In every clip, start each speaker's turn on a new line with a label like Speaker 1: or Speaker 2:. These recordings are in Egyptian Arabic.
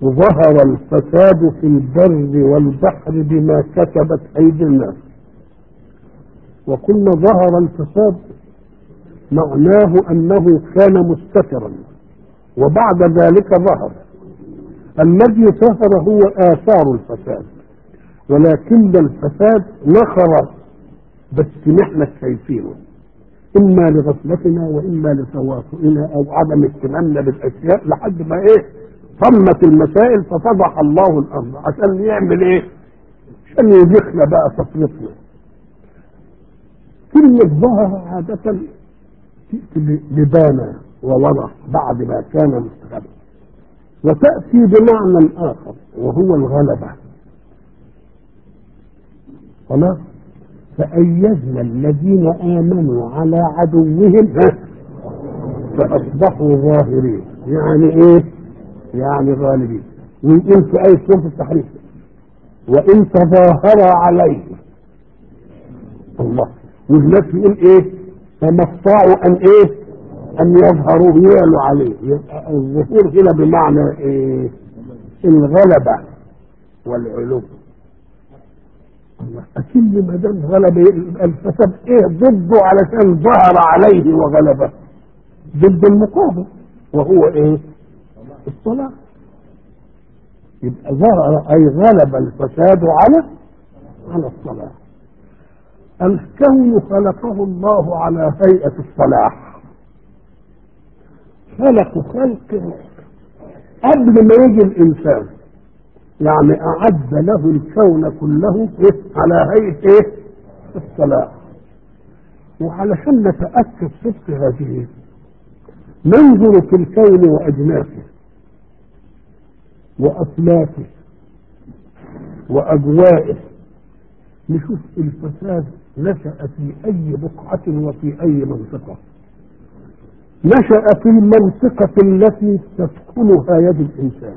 Speaker 1: ظهر الفساد في البر والبحر بما كسبت أيدي الناس وقلنا ظهر الفساد معناه أنه كان مستترا وبعد ذلك ظهر الذي ظهر هو آثار الفساد ولكن الفساد نخر بس نحن شايفينه إما لغفلتنا وإما لتواطؤنا أو عدم اهتمامنا بالأشياء لحد ما إيه طمت المسائل ففضح الله الأمر عشان يعمل إيه؟ عشان يدخل بقى تفريطنا كلمة ظهر عادة تأتي لبانا وورع بعد ما كان مستقبلا وتأتي بمعنى آخر وهو الغلبة خلاص فأيزنا الذين آمنوا على عدوهم فأصبحوا ظاهرين يعني إيه؟ يعني غالبين ويقول في آية سورة التحريم وإن تظاهر عليه الله والناس يقول إيه؟ فما استطاعوا أن إيه؟ أن يظهروا يعلوا عليه يبقى الظهور هنا بمعنى إيه؟ الغلبة والعلو أكيد ما دام غلب الفساد إيه ضده علشان ظهر عليه وغلبه ضد المقابل وهو إيه؟ الصلاة يبقى ظهر أي غلب الفساد على على الصلاة الكون خلقه الله على هيئة الصلاح خلق خلق قبل ما يجي الإنسان يعني أعد له الكون كله إيه؟ على هيئة إيه؟ الصلاح وعلشان نتأكد صدق هذه ننظر في الكون وأجناسه وأفلاكه وأجوائه نشوف الفساد نشأ في أي بقعة وفي أي منطقة نشأ في المنطقة التي تسكنها يد الإنسان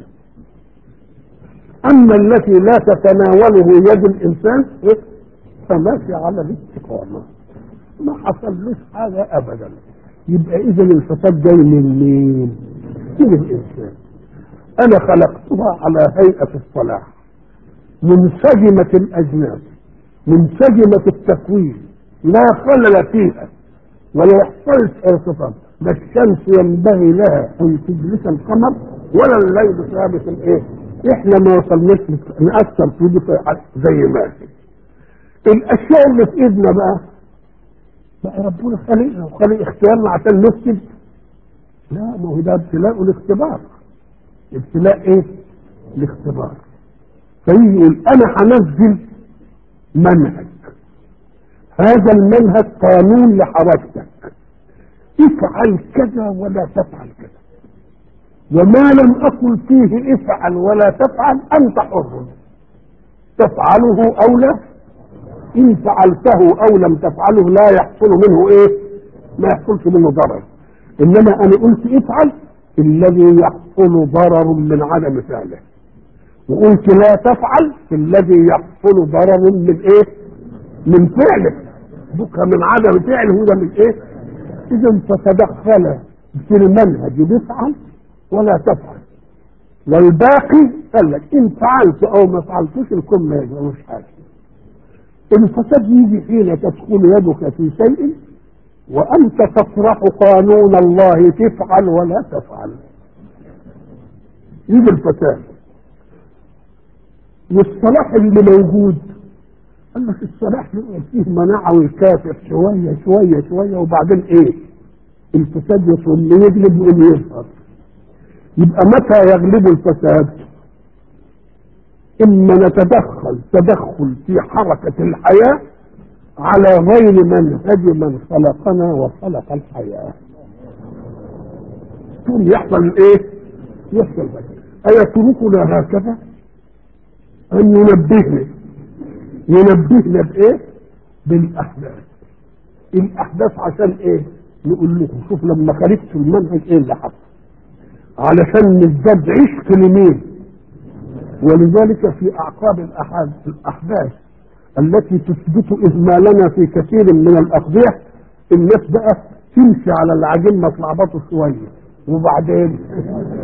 Speaker 1: أما التي لا تتناوله يد الإنسان فماشي على الاستقامة ما حصلوش حاجة أبدا يبقى إذا الفساد جاي من مين؟ من الإنسان أنا خلقتها على هيئة الصلاح منسجمة الأجناس منسجمة التكوين لا خلل فيها ولا يحصلش ارتطام لا الشمس ينبغي لها أن تجلس القمر ولا الليل ثابت الإيه؟ إحنا ما وصلناش نأثر في دي زي ما هي الأشياء اللي في إيدنا بقى بقى ربنا خلقنا وخلق اختيارنا عشان نفسد لا ما هو ده ابتلاء والاختبار ابتلاء ايه الاختبار فيجي يقول انا هنزل منهج هذا المنهج قانون لحركتك افعل كذا ولا تفعل كذا وما لم اقل فيه افعل ولا تفعل انت حر تفعله او لا ان فعلته او لم تفعله لا يحصل منه ايه ما يحصلش منه ضرر انما انا قلت افعل الذي يحصل ضرر من عدم فعله وقلت لا تفعل الذي يحصل ضرر من ايه من فعله بكى من عدم فعله ده من ايه اذا فتدخل في المنهج بفعل ولا تفعل والباقي قال لك ان فعلت او ما فعلتوش الكل ما يجرمش حاجه الفساد يجي حين تدخل يدك في شيء وأنت تطرح قانون الله تفعل ولا تفعل يجي الفساد والصلاح اللي موجود قال لك الصلاح يبقى فيه مناعة ويكافح شوية شوية شوية وبعدين ايه الفساد يصل يجلب ويقوم يظهر يبقى متى يغلب الفساد اما نتدخل تدخل في حركة الحياة على غير منهج من خلقنا وخلق الحياة ثم يحصل ايه يحصل بك أيتركنا هكذا أن ينبهنا ينبهنا بإيه بالأحداث الأحداث عشان إيه نقول لكم شوف لما خالفت المنهج إيه اللي حصل علشان نزداد عشق لمين ولذلك في أعقاب الأحداث التي تثبت إهمالنا في كثير من الأقضية الناس بقى تمشي على العجين ما تلعبطوا شوية وبعدين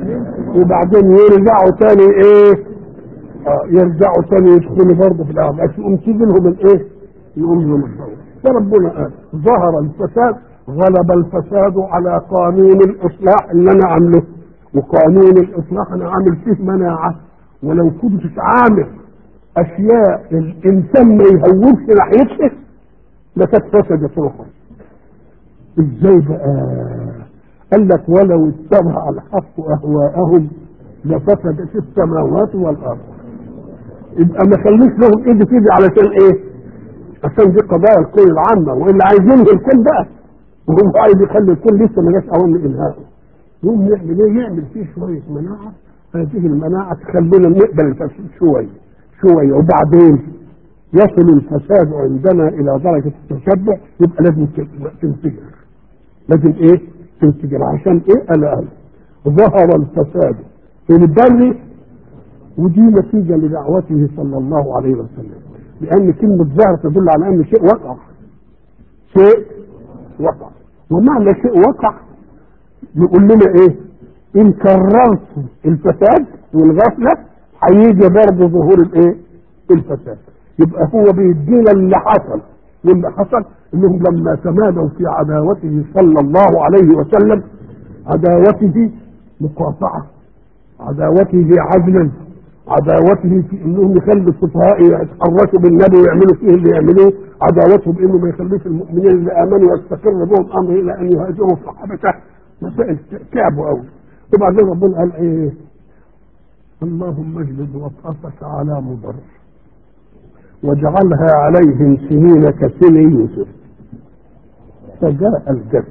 Speaker 1: وبعدين يرجعوا تاني ايه اه يرجعوا تاني يدخلوا برضه في الارض بس يقوم تيجي لهم الايه يقوم لهم الضوء فربنا قال ظهر الفساد غلب الفساد على قانون الاصلاح اللي انا عامله وقانون الاصلاح انا عامل فيه مناعه ولو كنت عامل اشياء الانسان ما يهوبش ناحيتها لكانت فسدت روحه ازاي بقى قال لك ولو اتبع الحق اهواءهم لفسدت السماوات والارض يبقى ما خليش لهم ايدي في ايدي علشان ايه عشان دي قضايا الكون العامه واللي عايز ينهي الكون بقى وهو عايز يخلي الكون لسه ما جاش اوان انهائه يقوم يعمل ايه يعمل فيه شويه مناعه هذه المناعه تخلينا نقبل الفساد شويه شويه وبعدين يصل الفساد عندنا الى درجه التشبع يبقى لازم تنفجر لازم ايه تنفجر عشان ايه الا قال ظهر الفساد في البر ودي نتيجة لدعوته صلى الله عليه وسلم لأن كلمة ظهر تدل على أن شيء وقع شيء وقع ومعنى شيء وقع يقول لنا إيه إن كررت الفساد والغفلة هيجي برضه ظهور الإيه الفساد يبقى هو بيدينا اللي حصل واللي حصل انهم لما تمادوا في عداوته صلى الله عليه وسلم عداوته مقاطعه عداوته عدلا عداوته في انهم يخلوا السفهاء يتحرشوا بالنبي ويعملوا فيه اللي يعملوه عداوته بانه ما يخليش المؤمنين اللي امنوا يستقر بهم امر الى ان يهاجروا في حبشه مسائل تعبوا قوي وبعدين ربنا قال ايه اللهم اجلد وطأتك على مضر واجعلها عليهم سنين كسن يوسف فجاء الجد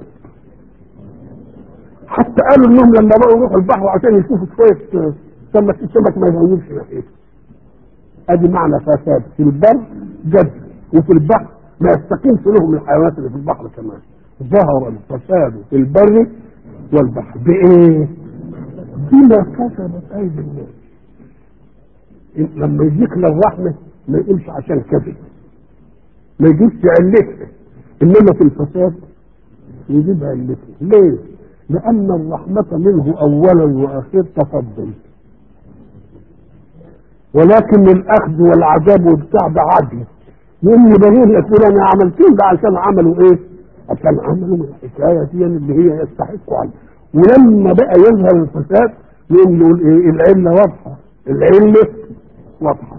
Speaker 1: حتى قالوا انهم لما بقوا يروحوا البحر عشان يشوفوا شويه سمك السمك ما يهونوش ناحيته ادي معنى فساد في البر جد وفي البحر ما يستقيمش لهم الحيوانات اللي في البحر كمان ظهر الفساد في البر والبحر بايه؟ بما كسبت ايدي الناس لما يجيك للرحمه ما يقولش عشان كذب ما يجيبش علته انما في الفساد يجيب علته ليه؟ لأن الرحمة منه أولا وآخر تفضل ولكن الأخذ والعذاب والبتاع ده عدل يقوم يبين لك يقول أنا عملتين ده عشان عملوا إيه؟ عشان عملوا من الحكاية دي اللي هي يستحقوا عنها ولما بقى يظهر الفساد يقوم يقول إيه؟ العلة واضحة العلة واضحة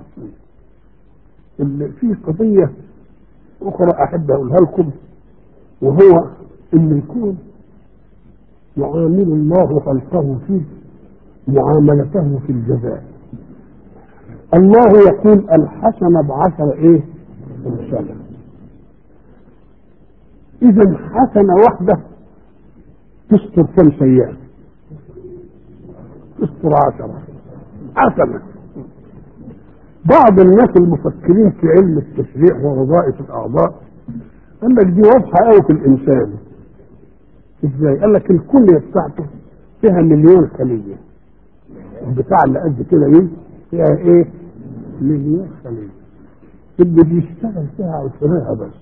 Speaker 1: في قضية أخرى أحب أقولها لكم وهو إن يكون يعامل الله خلقه فيه معاملته في الجزاء الله يقول الحسنة بعشر ايه امثالها اذا حسنة واحدة تستر كم سيئة تستر عشرة حسنة بعض الناس المفكرين في علم التشريح ووظائف الاعضاء قال لك دي واضحة قوي في الانسان ازاي؟ قال لك الكلية بتاعته فيها مليون خلية البتاع اللي قد كده دي فيها ايه؟ مليون خلية اللي بيشتغل فيها عشرها بس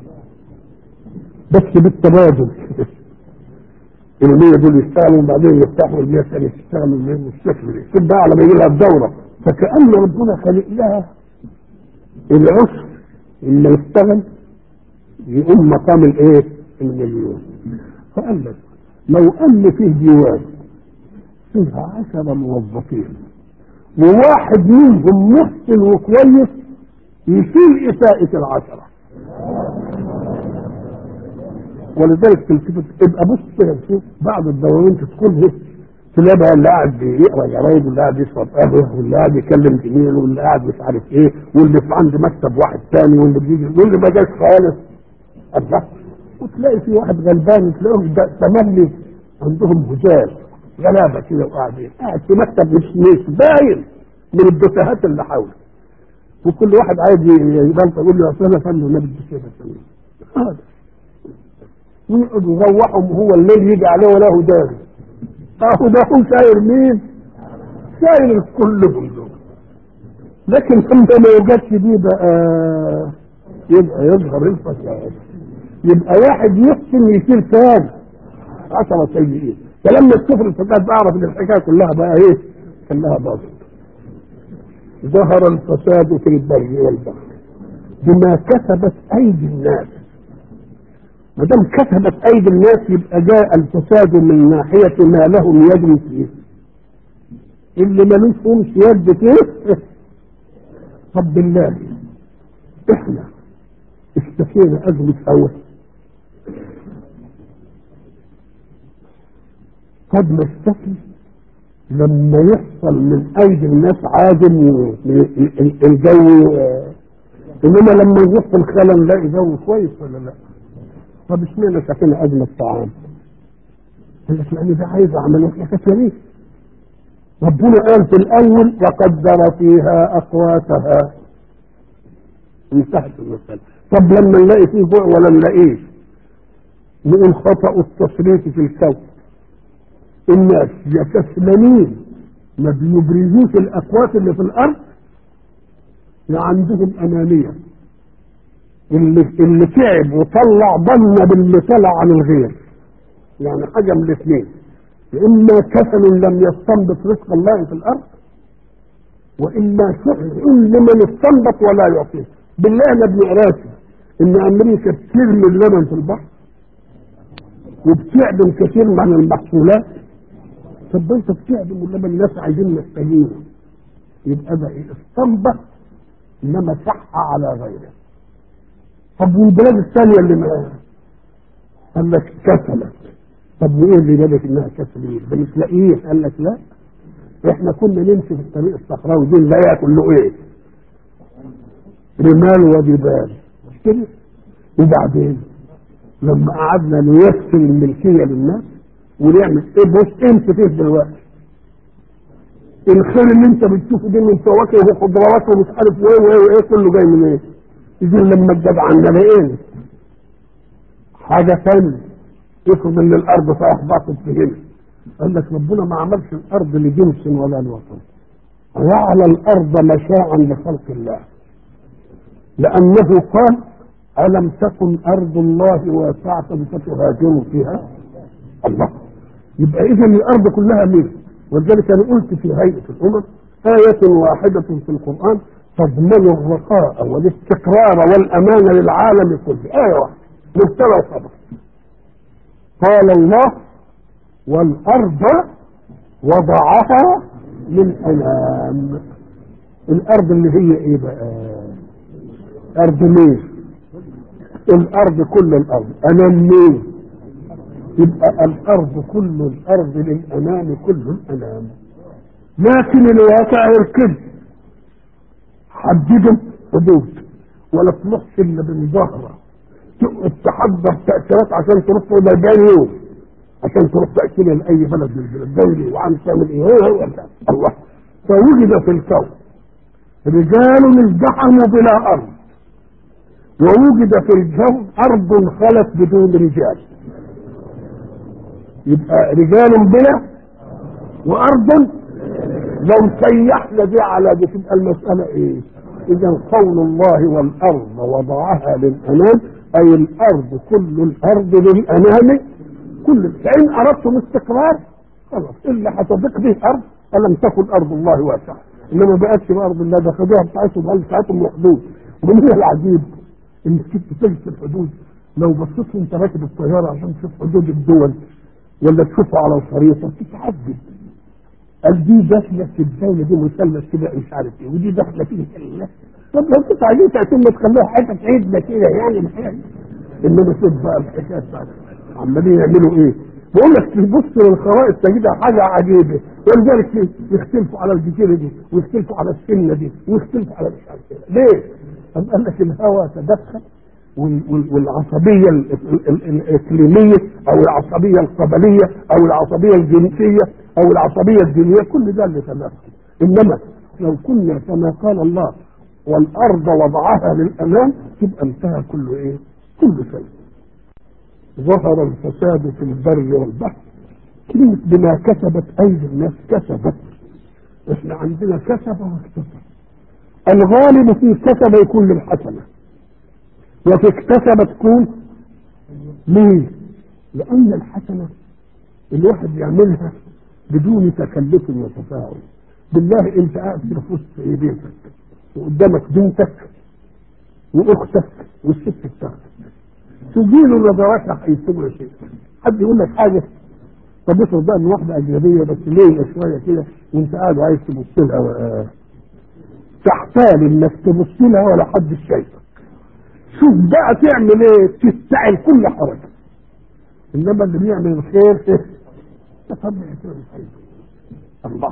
Speaker 1: بس بالتبادل المية دول يشتغلوا وبعدين يفتحوا المية الثانية تشتغل المية بالشكل ده شوف بقى على ما يجي لها الدورة فكأن ربنا خلق لها العشر اللي يشتغل يقوم مقام الايه؟ المليون فقال لك لو ان فيه ديوان فيها عشرة موظفين وواحد منهم محسن وكويس يشيل إساءة العشرة ولذلك تلتفت ابقى بص كده شوف بعض الدواوين تدخل تلاقي بقى اللي قاعد يقرا جرايد واللي قاعد يشرب قهوه واللي قاعد يكلم زميله واللي قاعد مش عارف ايه واللي في عند مكتب واحد تاني واللي بيجي واللي ما جاش خالص الله وتلاقي في واحد غلبان تلاقيهم تملي عندهم هجال غلابه كده وقاعدين قاعد في مكتب مش مش باين من الدفاهات اللي حوله وكل واحد عايز يبلط يقول له اصل انا فن النبي الدكتور هذا ويقعدوا يروحهم وهو الليل يجي عليه وله داري اهو ده هو ساير مين؟ ساير كلهم دول لكن لما ما يوجدش دي بقى يبقى يظهر الفساد يبقى واحد يحسن يشيل كام عشرة سيئين فلما تشوف الفساد بعرف ان الحكايه كلها بقى ايه؟ كلها باطل ظهر الفساد في البر والبحر بما كسبت ايدي الناس ما دام كسبت ايدي الناس يبقى جاء الفساد من ناحيه ما لهم يد فيه اللي ملوش فيهمش يد فيه طب بالله احنا اشتكينا ازمه اول قد نشتكي لما يحصل من ايدي الناس عادم الجو انما لما نروح في الخلا نلاقي جو كويس ولا لا طب اشمعنى شكلنا ازمه طعام قال لك لان ده عايز عمليه احنا كثيرين ربنا قال في الاول وقدر فيها اقواتها انتهت المساله طب لما نلاقي فيه جوع ولا نلاقيه نقول خطا التصريف في الكون الناس يا كسلانين ما بيبرزوش الاقوات اللي في الارض يا عندهم انانيه اللي اللي تعب وطلع ظن باللي طلع عن الغير يعني حاجه من الاثنين يا اما كسل لم يستنبط رزق الله في الارض واما شح لمن استنبط ولا يعطيه بالله انا بنقراش ان امريكا بترمي اللبن في البحر وبتعدم كثير من المحصولات طب انت بتعدم اللبن الناس عايزين محتاجينه يبقى ده ايه استنبط انما صح على غيره طب والبلاد الثانيه اللي ما قال لك كسلت طب وايه اللي بالك انها كسلين ده مش لاقيه قال لك لا احنا كنا نمشي في الطريق الصحراوي دي لا ياكل له ايه رمال وجبال مش كده وبعدين لما قعدنا نيسر الملكيه للناس ونعمل ايه بص انت فيه دلوقتي الخير اللي انت بتشوفه دي من فواكه وخضروات ومش عارف وايه وايه وايه كله جاي من ايه؟ اذا لما اتجدعنا لقينا حاجه ثانيه افرض ان الارض فيها باطل في هنا قال لك ربنا ما عملش الارض لجنس ولا لوطن جعل الارض مشاعا لخلق الله لانه قال الم تكن ارض الله واسعه فتهاجروا فيها الله يبقى اذا الارض كلها مين ولذلك انا قلت في هيئه الامم ايه واحده في القران تضمن الرخاء والاستقرار والامان للعالم كله ايه واحده مبتلى وخبر قال الله والارض وضعها للانام الارض اللي هي ايه بقى ارض مين الارض كل الارض انام مين يبقى الارض كل الارض للانام كل الانام لكن الواقع يركب حددوا حدود ولا تروحش الا من ظهره تقعد تحضر تأثيرات عشان تروح في 40 يوم عشان تروح تأكلها لأي بلد من البلاد دولي وعن تعمل ايه هو هو الله فوجد في الكون رجال ازدحموا بلا أرض ووجد في الكون أرض خلت بدون رجال يبقى رجال بلا وأرض لو سيحنا دي على دي تبقى المسألة ايه؟ إذا قول الله والأرض وضعها للأنام أي الأرض كل الأرض للأنام كل فإن أردتم استقرار خلاص اللي هتضيق به الأرض ألم تكن أرض الله واسعة إنما بقتش بأرض الله ده خدوها بتاعتهم قال بتاعتهم محدود ومن هي العجيب إنك كنت تجد في الحدود لو بصيت وأنت راكب الطيارة عشان تشوف حدود الدول ولا تشوفها على الخريطة تتعجب قال دي داخله في الدوله دي مثلث كده مش عارف ايه ودي داخله فيه كده طب لو كنت عايزين تقسم تخلوها حته تعيد كده يعني الحاجة. انما شوف بقى الحكايه بتاعت عمالين يعملوا ايه؟ بقول لك تبص للخرائط تجدها حاجه عجيبه ولذلك يختلفوا على الجزيره دي ويختلفوا على السنه دي ويختلفوا على مش عارف ايه ليه؟ قال لك الهواء تدخل والعصبية الإقليمية أو العصبية القبلية أو العصبية الجنسية أو العصبية الدينية كل ده اللي تنافس إنما لو كنا كما قال الله والأرض وضعها للأمام تبقى انتهى كل إيه؟ كل شيء ظهر الفساد في البر والبحر كلمة بما كسبت أيدي الناس كسبت احنا عندنا كسب واكتسب الغالب في كسب يكون للحسنه وفي اكتسب تكون ليه؟ لأن الحسنة الواحد يعملها بدون تكلف وتفاعل بالله انت قاعد في وسط ايه بيتك وقدامك بنتك واختك والست بتاعتك تجي له نظرات هيسيبوا شيء حد يقول لك حاجه طب افرض بقى ان واحده اجنبيه بس ليه شويه كده وانت قاعد عايز تبص لها و- تحتال انك تبص لها ولا حد شايفك شوف بقى تعمل ايه تستعل كل حركه انما اللي بيعمل الخير ايه تطبع كده الخير الله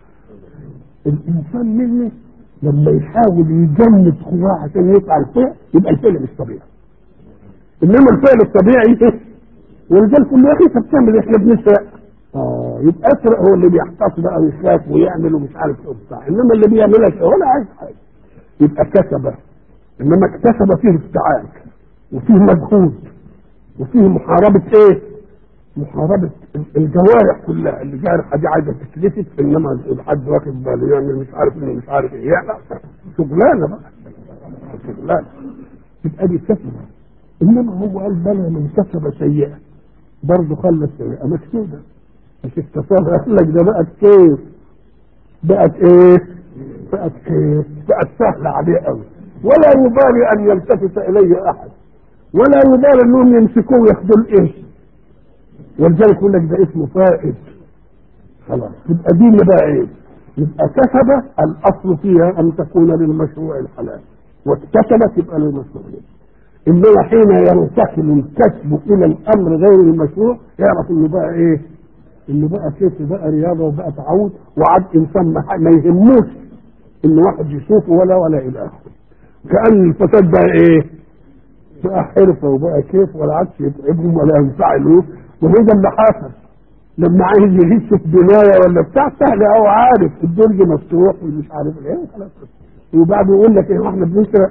Speaker 1: الانسان منه لما يحاول يجمد قواه عشان يطلع الفعل يبقى الفعل مش طبيعي انما الفعل الطبيعي ايه ولذلك كل يا اخي انت بتعمل إيه؟ احنا بنسرق اه يبقى اسرق هو اللي بيحتاط بقى ويخاف ويعمل ومش عارف ايه وبتاع انما اللي بيعملها شيء ولا عايز حاجه يبقى كسب انما اكتسب فيه افتعال وفيه مجهود وفيه محاربه ايه؟ محاربه الجوارح كلها الجارحه دي عايزه تتلفت انما الحد واخد باله يعمل مش عارف انه مش عارف ايه لا شغلانه بقى شغلانه يبقى دي كسبه انما هو قال بلى من كسب سيئه برضه خلى السيئه مكتوبه مش اكتسبها قال لك ده بقت كيف بقت ايه؟ بقت كيف؟ بقت سهله عليه قوي ولا يبالي ان يلتفت اليه احد ولا يبالي انهم يمسكوه وياخدوا القرش ولذلك يقول لك ده اسمه فائد خلاص يبقى دي اللي بقى ايه؟ يبقى كسب الاصل فيها ان تكون للمشروع الحلال واكتسبت يبقى للمشروع انما حين ينتقل الكسب الى الامر غير المشروع يعرف انه بقى ايه؟ انه بقى كيف بقى رياضه وبقى تعود وعاد انسان ما ما يهموش ان واحد يشوفه ولا ولا الى اخره كان الفساد بقى ايه؟ بقى حرفه وبقى كيف ولا عادش يتعبهم ولا ينفعلوا وهو ده اللي حصل لما عايز يغش في بنايه ولا بتاع سهل قوي عارف الدرج مفتوح ومش عارف ايه خلاص وبعد يقول لك ايه احنا بنسرق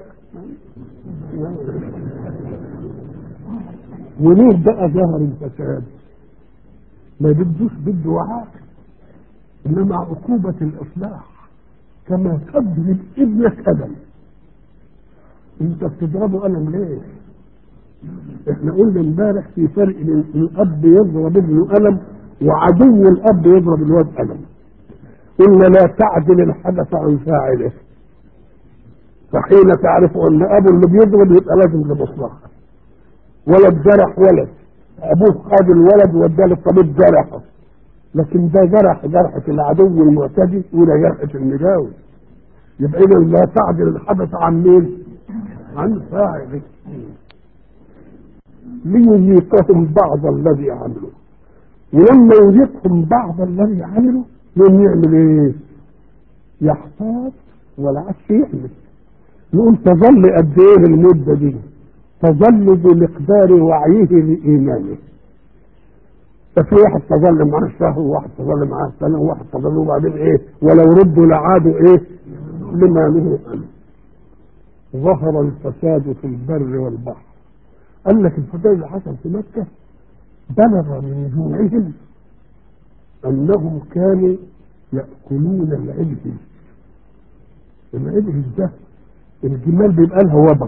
Speaker 1: وليه بقى ظهر الفساد؟ ما بدوش بده وعاء انما عقوبة الاصلاح كما تضرب ابنك قلم انت بتضربه قلم ليه؟ احنا قلنا امبارح في فرق بين الاب يضرب ابنه قلم وعدو الاب يضرب الواد قلم قلنا لا تعدل الحدث عن فاعله فحين تعرف ان ابو اللي بيضرب يبقى لازم لمصلحه ولد جرح ولد ابوه خد الولد واداه للطبيب جرحه لكن ده جرح جرحة العدو المعتدي ولا جرحة المجاور يبقى اذا لا تعدل الحدث عن مين؟ عن فاعله ليذيقهم بعض الذي عملوا ولما يذيقهم بعض الذي عملوا يوم يعمل ايه؟ يحتاط ولا عادش يحمل يقول تظل قد ايه المده دي؟ تظل بمقدار وعيه لايمانه ففي واحد تظل معاه شهر وواحد تظل معاه سنه وواحد تظل وبعدين ايه ولو ردوا لعادوا ايه لما نهوا عنه ظهر الفساد في البر والبحر قال لك الفساد اللي حصل في مكه بلغ من جوعهم انهم كانوا ياكلون العجل العجل ده الجمال بيبقى لها وبر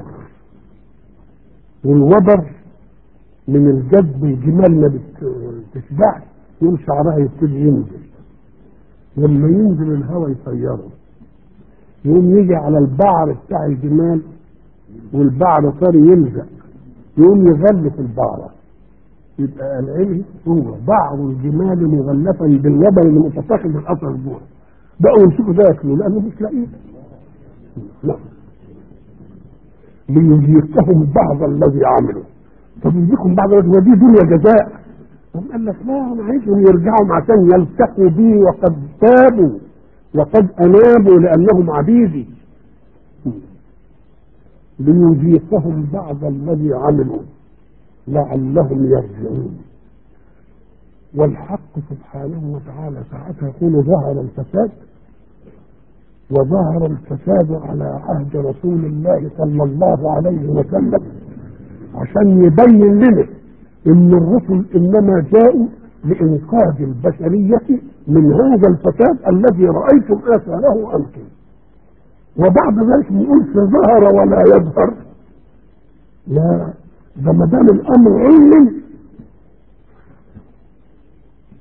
Speaker 1: والوبر من الجذب الجمال ما بتشبعش يوم شعرها يبتدي ينزل لما ينزل الهواء يطيره يقوم يجي على البعر بتاع الجمال والبعر طري يلزق يقوم يغلف البعرة يبقى العلم هو بعر الجمال مغلفا بالوبر اللي متساقط بالاثر الجوع بقوا يمسكوا ده ياكلوا لانه مش لاقيين لا ليذيقهم بعض الذي عملوا طب يذيقهم بعض الذي ودي دنيا جزاء قام قال لك لا انا عايزهم يرجعوا عشان يلتقوا بي وقد تابوا وقد انابوا لانهم عبيدي ليذيقهم بعض الذي عملوا لعلهم يرجعون والحق سبحانه وتعالى ساعتها يقول ظهر الفساد وظهر الفساد على عهد رسول الله صلى الله عليه وسلم عشان يبين لنا ان الرسل انما جاءوا لانقاذ البشريه من هذا الفساد الذي رايتم اثاره انتم وبعد ذلك نقول في ظهر ولا يظهر لا ده ما دام الامر علم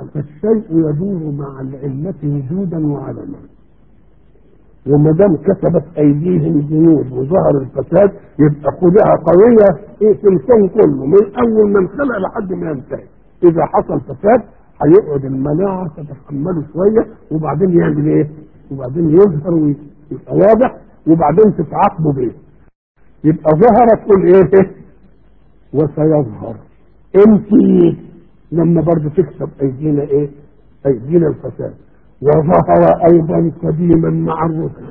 Speaker 1: فالشيء يدور مع العلة وجودا وعدما وما دام كسبت ايديهم الجنود وظهر الفساد يبقى خدعه قويه ايه في الكون كله من اول ما انخلق لحد ما ينتهي اذا حصل فساد هيقعد المناعه تتحمله شويه وبعدين يعمل ايه؟ وبعدين يظهر ويبقى واضح وبعدين تتعاقبوا بيه يبقى ظهر تقول ايه؟ وسيظهر امتى لما برضه تكسب ايدينا ايه؟ ايدينا الفساد وظهر ايضا قديما مع الرسل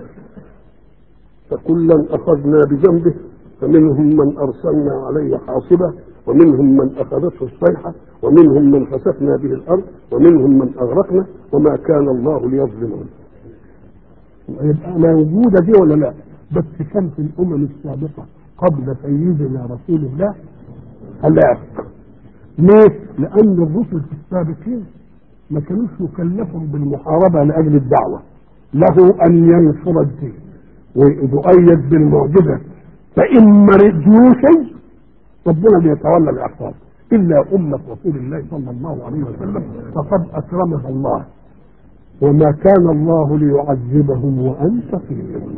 Speaker 1: فكلا اخذنا بذنبه فمنهم من ارسلنا عليه حاصبه ومنهم من اخذته الصيحه ومنهم من خسفنا به الارض ومنهم من اغرقنا وما كان الله ليظلمهم يبقى موجوده دي ولا لا بس كان في الامم السابقه قبل سيدنا رسول الله هلاك ليه؟ لان الرسل في السابقين ما كانوش يكلفوا بالمحاربة لأجل الدعوة له أن ينصر الدين ويؤيد بالمعجزة فإن مرضوا شيء ربنا بيتولى العقاب إلا أمة رسول الله صلى الله عليه وسلم فقد أكرمها الله وما كان الله ليعذبهم وأنت فيهم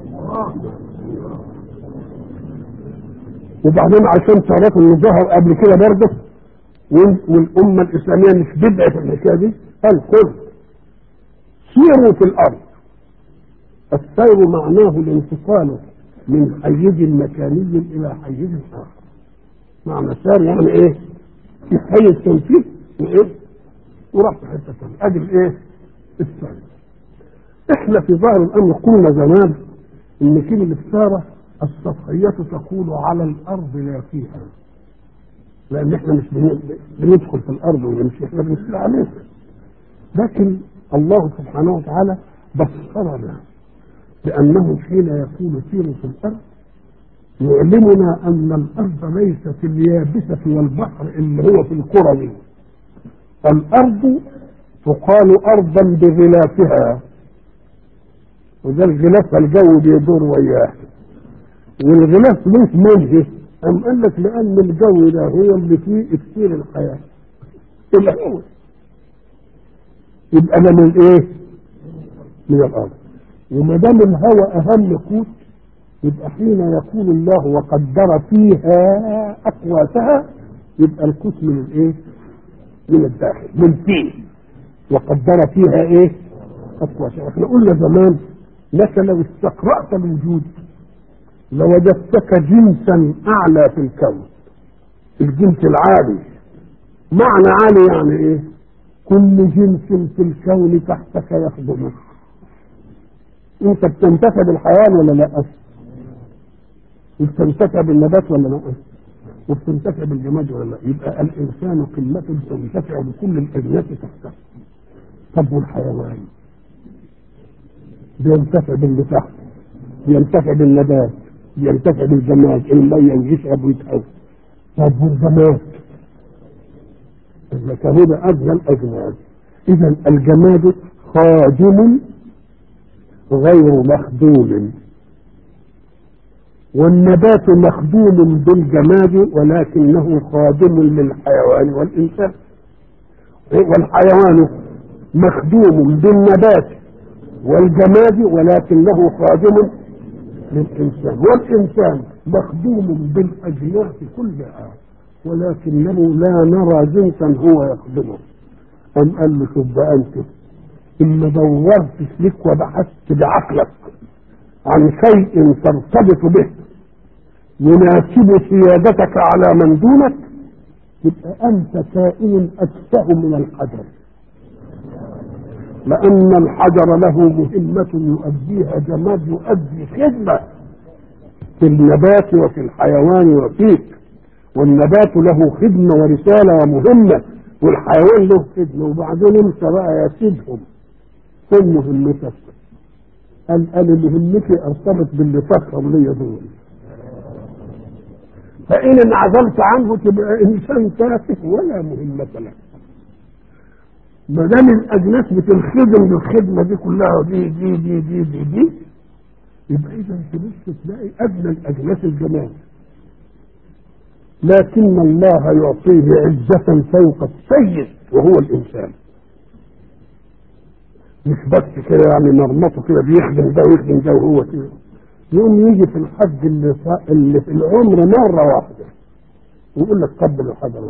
Speaker 1: وبعدين عشان تعرفوا انه ظهر قبل كده برضه والأمة الإسلامية مش بدعة في الحكاية دي قال خذ سيروا في الأرض السير معناه الانتقال من حيز مكاني إلى حيز آخر معنى سار يعني إيه؟ في حيز تنفيذ وإيه؟ وراح في حتة ثانية أدي الإيه؟ السير إحنا في ظاهر الأمر قلنا زمان إن كلمة سارة السطحية تقول على الأرض لا فيها لان احنا مش بندخل في الارض ونمشي احنا بنسير عليها لكن الله سبحانه وتعالى بصرنا بانه حين يقول سيروا في الارض يعلمنا ان الارض ليست اليابسه والبحر اللي هو في القرى دي الارض تقال ارضا بغلافها وده الغلاف الجو بيدور وياه والغلاف ليس منه أم قال لك لأن الجو ده هو اللي فيه إكسير الحياة الهواء يبقى ده من إيه؟ من الأرض وما دام الهواء أهم قوت يبقى حين يقول الله وقدر فيها أقواتها يبقى القوت من الإيه؟ من الداخل من فيه وقدر فيها إيه؟ أقواتها احنا قلنا زمان لك لو استقرأت الوجود لوجدتك جنسا اعلى في الكون الجنس العالي معنى عالي يعني ايه كل جنس في الكون تحتك يخدمك انت بتنتفع بالحيوان ولا لا وبتنتفع بالنبات ولا لا وبتنتفع بالجماد ولا لا يبقى الانسان قمة تنتفع بكل الاجناس تحته طب والحيوان بينتفع باللي تحته بينتفع بالنبات ينتفع بالجماد المية ويشرب ويتحول طب والجماد المكان ده أدنى الأجناد إذا الجماد خادم غير مخدوم والنبات مخدوم بالجماد ولكنه خادم للحيوان والإنسان والحيوان مخدوم بالنبات والجماد ولكنه خادم للإنسان والإنسان مخدوم بالأجناس كلها ولكنه لا نرى جنسا هو يخدمه أم قال له شوف بقى أنت إن دورت لك وبحثت بعقلك عن شيء ترتبط به يناسب سيادتك على من دونك يبقى أنت كائن أتفه من الحجر لأن الحجر له مهمة يؤديها جماد يؤدي خدمة في النبات وفي الحيوان وفيك والنبات له خدمة ورسالة ومهمة والحيوان له خدمة وبعدين انت بقى يا سيدهم كل مهمتك قال قال مهمتي ارتبط باللي فخر لي دول فإن انعزلت عنه تبقى إنسان تافه ولا مهمة لك ما دام الاجناس بتنخدم بالخدمه دي كلها دي دي دي دي دي, دي يبقى اذا تبص تلاقي ادنى الاجناس الجمال لكن الله يعطيه عزة فوق السيد وهو الإنسان مش بس كده يعني مرمطه كده بيخدم ده ويخدم ده وهو كده يوم يجي في الحج اللي, ف... اللي في العمر مرة واحدة ويقول لك قبل الحجر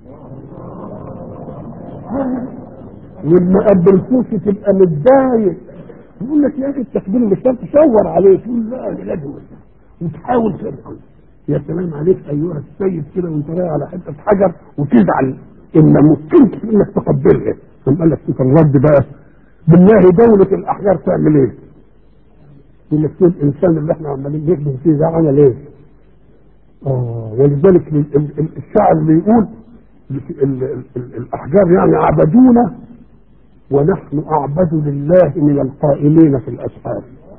Speaker 1: واللي قبلتوش تبقى متضايق يقول لك يا اخي التكبير مش شرط تشاور عليه تقول لا لازم وتحاول تدخل يا سلام عليك ايها السيد كده وانت رايح على حته حجر وتزعل ان ممكن انك تقبلها ثم قال لك شوف الرد بقى بالله دولة الاحجار تعمل ايه؟ يقول لك شوف الانسان اللي احنا عمالين نخدم فيه ده عمل ايه؟ اه ولذلك ال- ال- ال- الشاعر بيقول ال- ال- ال- الاحجار يعني عبدونا ونحن اعبد لله من القائلين في الاسحار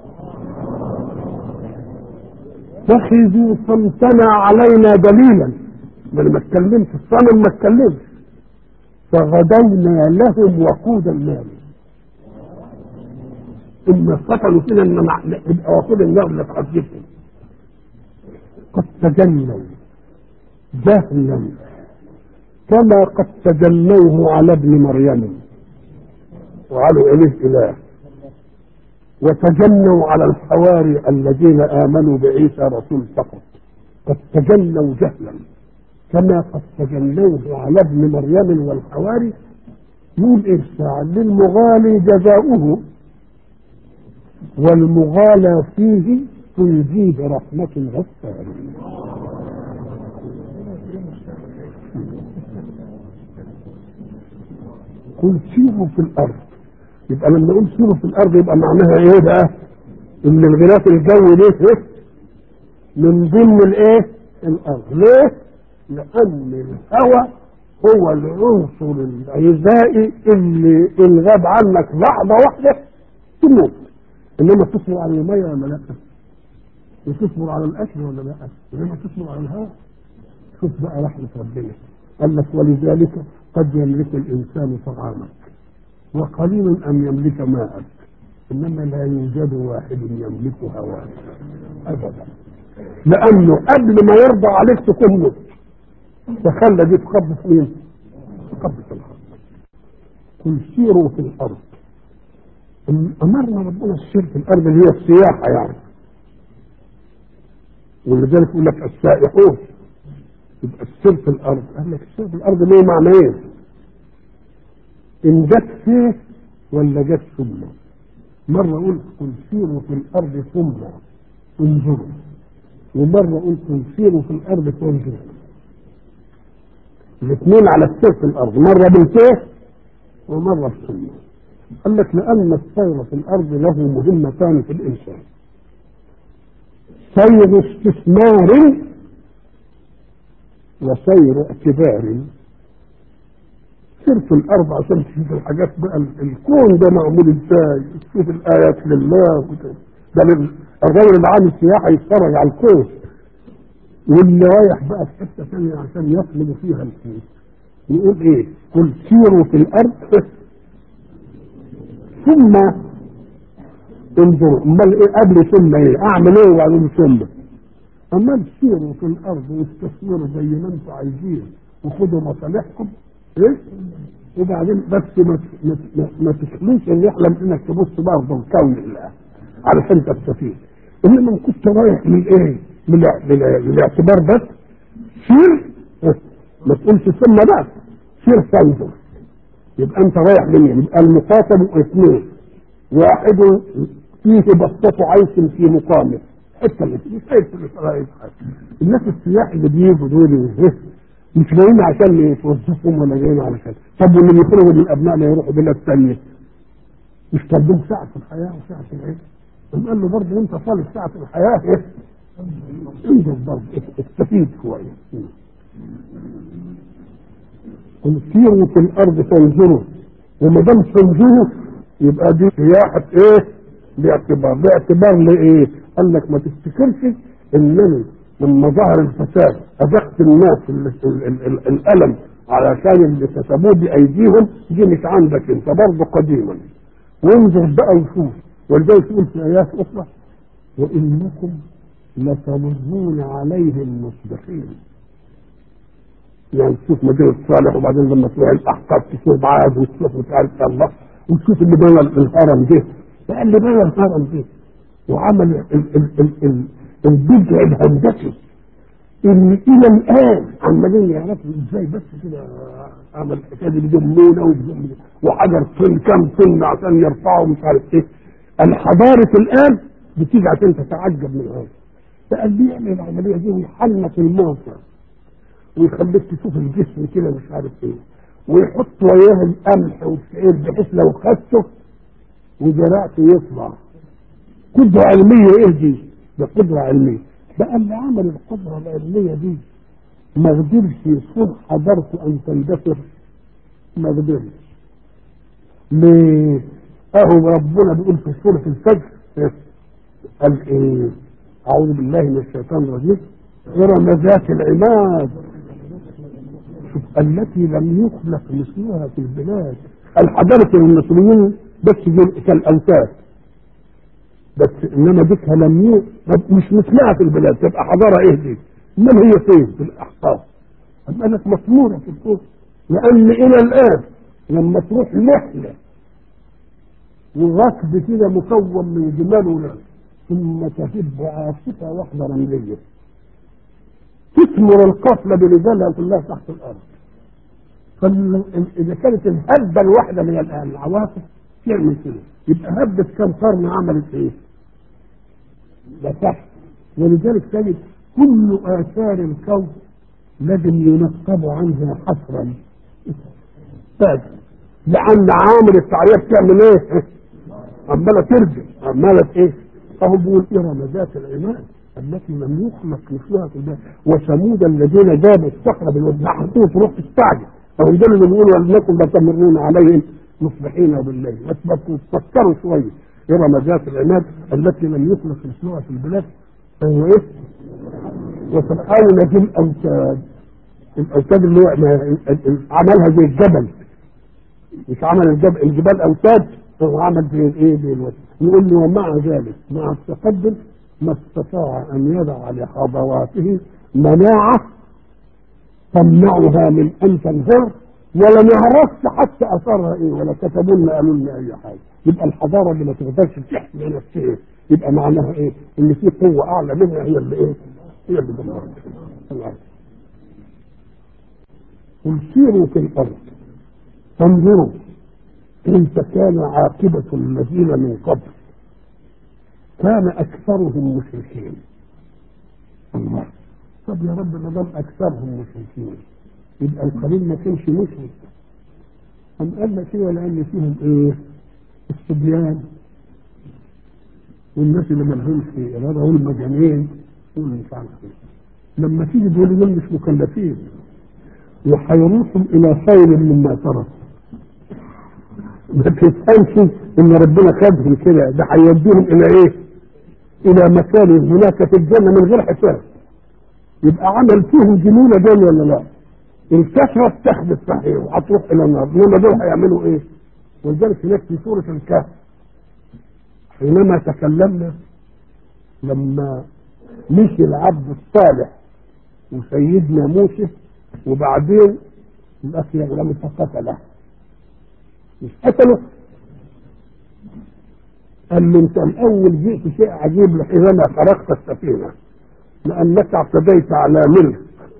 Speaker 1: اتخذوا صمتنا علينا دليلا ما انا ما اتكلمش الصنم ما اتكلمش فغدونا لهم وقود النار ثم افتكروا كده ان مع- يبقى وقود النار اللي تعذبهم قد تجنوا جهلا كما قد تجنوه على ابن مريم وعلوا اليه اله وتجنوا على الحواري الذين امنوا بعيسى رسول فقط قد تجنوا جهلا كما قد تجنوه على ابن مريم والحواري يقول إرساع للمغالي جزاؤه والمغالى فيه تنجيه رحمة غفار قل سيروا في الأرض يبقى لما نقول سيروا في الأرض يبقى معناها إيه بقى؟ إن الغلاف الجوي ده إيه؟ من ضمن الإيه؟ الأرض ليه؟ لأن الهواء هو العنصر الغذائي اللي إن غاب عنك لحظة واحدة تموت إنما تصبر على المية ولا لا؟ وتصبر على الأكل ولا لا؟ إنما تصبر على الهواء شوف بقى رحمة ربنا قال لك ولذلك قد يملك الإنسان طعامك وقليل أن يملك ماءك إنما لا يوجد واحد يملك هواك أبدا لأنه قبل ما يرضى عليك تكون مت فخلى دي تقبض مين؟ تقبض الأرض قل سيروا في الأرض أمرنا ربنا السير في الأرض اللي هي السياحة يعني ولذلك يقول لك السائحون يبقى السير في الأرض قال لك السير في الأرض ليه معنى إيه؟ إن جت فيه ولا جت ثم مرة أقول قل سيروا في الأرض ثم انظروا ومرة قلت قل سيروا في الأرض فانظروا الاثنين على السير في الأرض مرة بالكيف ومرة بالسنة قال لك لأن السير في الأرض له مهمتان في الإنسان سير استثمار وسير اعتبار سير في الأرض عشان تشوف الحاجات بقى الكون ده معمول ازاي تشوف الآيات لله وده. ده لل- الراجل اللي عامل سياحة يتفرج على الكون واللي رايح بقى في حتة ثانية عشان يطلب فيها الكون يقول ايه قل سيروا في الأرض ثم انظروا امال ايه قبل ثم ايه اعمل ايه وبعدين ثم اما سيروا في الارض واستثمروا زي ما انتم عايزين وخدوا مصالحكم ايه وبعدين بس ما ما ما, ما تخلوش ان يحلم انك تبص برضه الكون الله علشان تستفيد انما ان كنت رايح للايه؟ للع- للع- للاعتبار بس سير اه، ما تقولش ثم بقى سير فانظر يبقى انت رايح لمين؟ يبقى المخاطب اثنين واحد فيه بسطة عيش في مقامه حتى اللي مش حته اللي رايح الناس السياح اللي بيجوا دول ايه؟ مش جايين عشان يتوظفهم ولا جايين علشان طب واللي بيخرجوا من ابنائنا يروحوا بلاد ثانيه مش طالبين ساعة في الحياة وساعة في العيش قام قال له برضه انت طالب ساعة في الحياة ايه؟ انظر برضه استفيد شوية قل سيروا في الارض فانظروا وما دام تنظروا يبقى دي سياحة ايه؟ باعتبار باعتبار لايه؟ قال لك ما تفتكرش انني لما ظهر الفساد اذقت الناس ال- ال- ال- ال- الالم علشان اللي كسبوه بايديهم دي مش عندك انت برضه قديما وانظر بقى وشوف ولذلك يقول في ايات اخرى وانكم لتمرون عليهم مصبحين يعني تشوف مدينة صالح وبعدين لما تروح الأحقاب تشوف عاد وتشوف مش عارف الله وتشوف اللي بنى الهرم ده بقى اللي بنى الهرم ده وعمل ال- ال- ال- ال- البدع الهندسي اللي الى الان عمالين يعرفوا ازاي بس كده عمل الحكايه دي بجمونه وبجم- وحجر طن كام طن عشان يرفعوا مش عارف ايه الحضاره الان بتيجي عشان تتعجب من هذا فقال لي يعمل العمليه دي ويحنك الموقع ويخليك تشوف الجسم كده مش عارف ايه ويحط وياه القمح والشعير بحيث لو خدته وزرعته يطلع قدرة علمية ايه دي؟ ده قدرة علمية بقى اللي عمل القدرة العلمية دي ما قدرش يصون حضارته ان تندثر ما قدرش ليه؟ اهو ربنا بيقول في سورة الفجر إيه؟ قال ايه؟ اعوذ بالله من الشيطان الرجيم إرم ذات العماد شوف التي لم يخلق مثلها في البلاد الحضارة المصريين بس دي كالأوتاد بس انما ديكها لم ي... مش مثلها في البلاد تبقى حضاره ايه دي؟ امال هي فين؟ في الاحقاف أم قالت مطمورة في الكون لأن إلى الآن لما تروح نحلة والركب كده مكون من جمال وناس ثم تهب عاصفة واحدة رملية تثمر القافلة برجالها كلها تحت الأرض فإذا كانت الهبة الواحدة من الآن العواصف تعمل كده يبقى هبة كم قرن عملت إيه؟ ده صح ولذلك تجد كل آثار الكون لازم ينقب عنها حصرا طيب لأن عامل التعريف تعمل إيه؟ عمالة ترجع عمالة إيه؟ فهو بيقول إرم ذات العماد التي لم يخلق مثلها في البلاد وثمود الذين جابوا الصخر بالوزن حطوه تروح تستعجل فهم دول اللي بيقولوا انكم لتمرون عليهم مصبحين بالليل وتفكروا شويه إرم ذات العماد التي لم يخلق مثلها في البلاد فهو ايه؟ وفرعون ذي الاوتاد الاوتاد اللي هو عملها زي الجبل مش عمل الجبل الجبال اوتاد هو عمل زي الايه زي الوتد يقول له ومع ذلك مع التقدم ما استطاع ان يضع لحضاراته مناعه تمنعها من ان تنهار ولا نعرفش حتى اثرها ايه ولا كتبوا لنا قالوا لنا اي حاجه يبقى الحضاره اللي ما تقدرش تحمي نفسها يبقى معناها ايه؟ ان في قوه اعلى منها هي اللي ايه؟ هي اللي دمرت الارض قل سيروا في الارض فانظروا كيف كان عاقبه الذين من قبل كان اكثرهم مشركين الله طب يا رب ما دام اكثرهم مشركين يبقى القليل ما كانش مشرك أم قال لك كده لأن فيهم إيه؟ الصبيان والناس اللي ما لهمش إرادة والمجانين والمش عارف إيه لما تيجي دول دول مش مكلفين وهيروحوا إلى خير مما ترك ما تفهمش إن ربنا خدهم كده ده هيوديهم إلى إيه؟ إلى مكان هناك في الجنة من غير حساب يبقى عمل فيهم جنونة دول ولا لا؟ الكثرة تخبط صحيح وهتروح إلى النار إنما دول هيعملوا إيه؟ ولذلك هناك في سورة الكهف حينما تكلمنا لما مشي العبد الصالح وسيدنا موسى وبعدين الأخ يغلم فقتله مش قتله قال له انت الاول جئت شيء عجيب حينما خرقت السفينه لانك اعتديت على ملك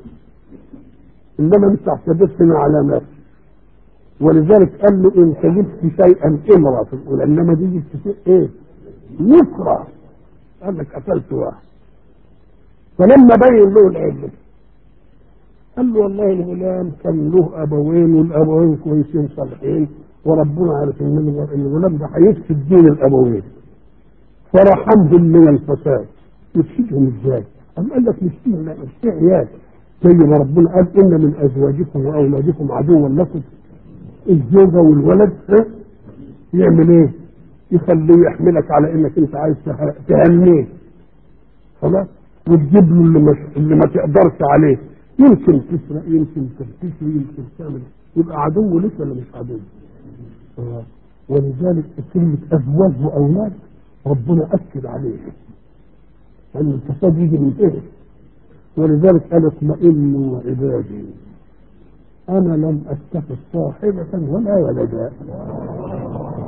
Speaker 1: انما انت اعتديت هنا على نفسك ولذلك قال له ان جبت شيئا امرا في الاولى انما دي جبت شيء ايه؟ نكره قال لك قتلت واحد فلما بين له العلم قال له والله الغلام كان له ابوين والابوين كويسين صالحين وربنا عارف ان الغلام ده هيفسد دين الابوين فرحمهم من الفساد يفسدهم ازاي؟ قام قال لك مش فيه لا مش فيه عيال زي ما ربنا قال ان من ازواجكم واولادكم عدوا لكم الزوجه والولد ها يعمل ايه؟ يخليه يحملك على انك انت عايز تهنيه خلاص وتجيب له اللي, مش اللي ما تقدرش عليه يمكن تسرق يمكن تغتسل يمكن تعمل يبقى عدو لك ولا مش عدو؟ آه. ولذلك كلمة أزواج وأولاد ربنا أكد عليه أن الفساد يجي من إيه؟ ولذلك قال اطمئنوا عبادي أنا لم أتخذ صاحبة ولا ولدا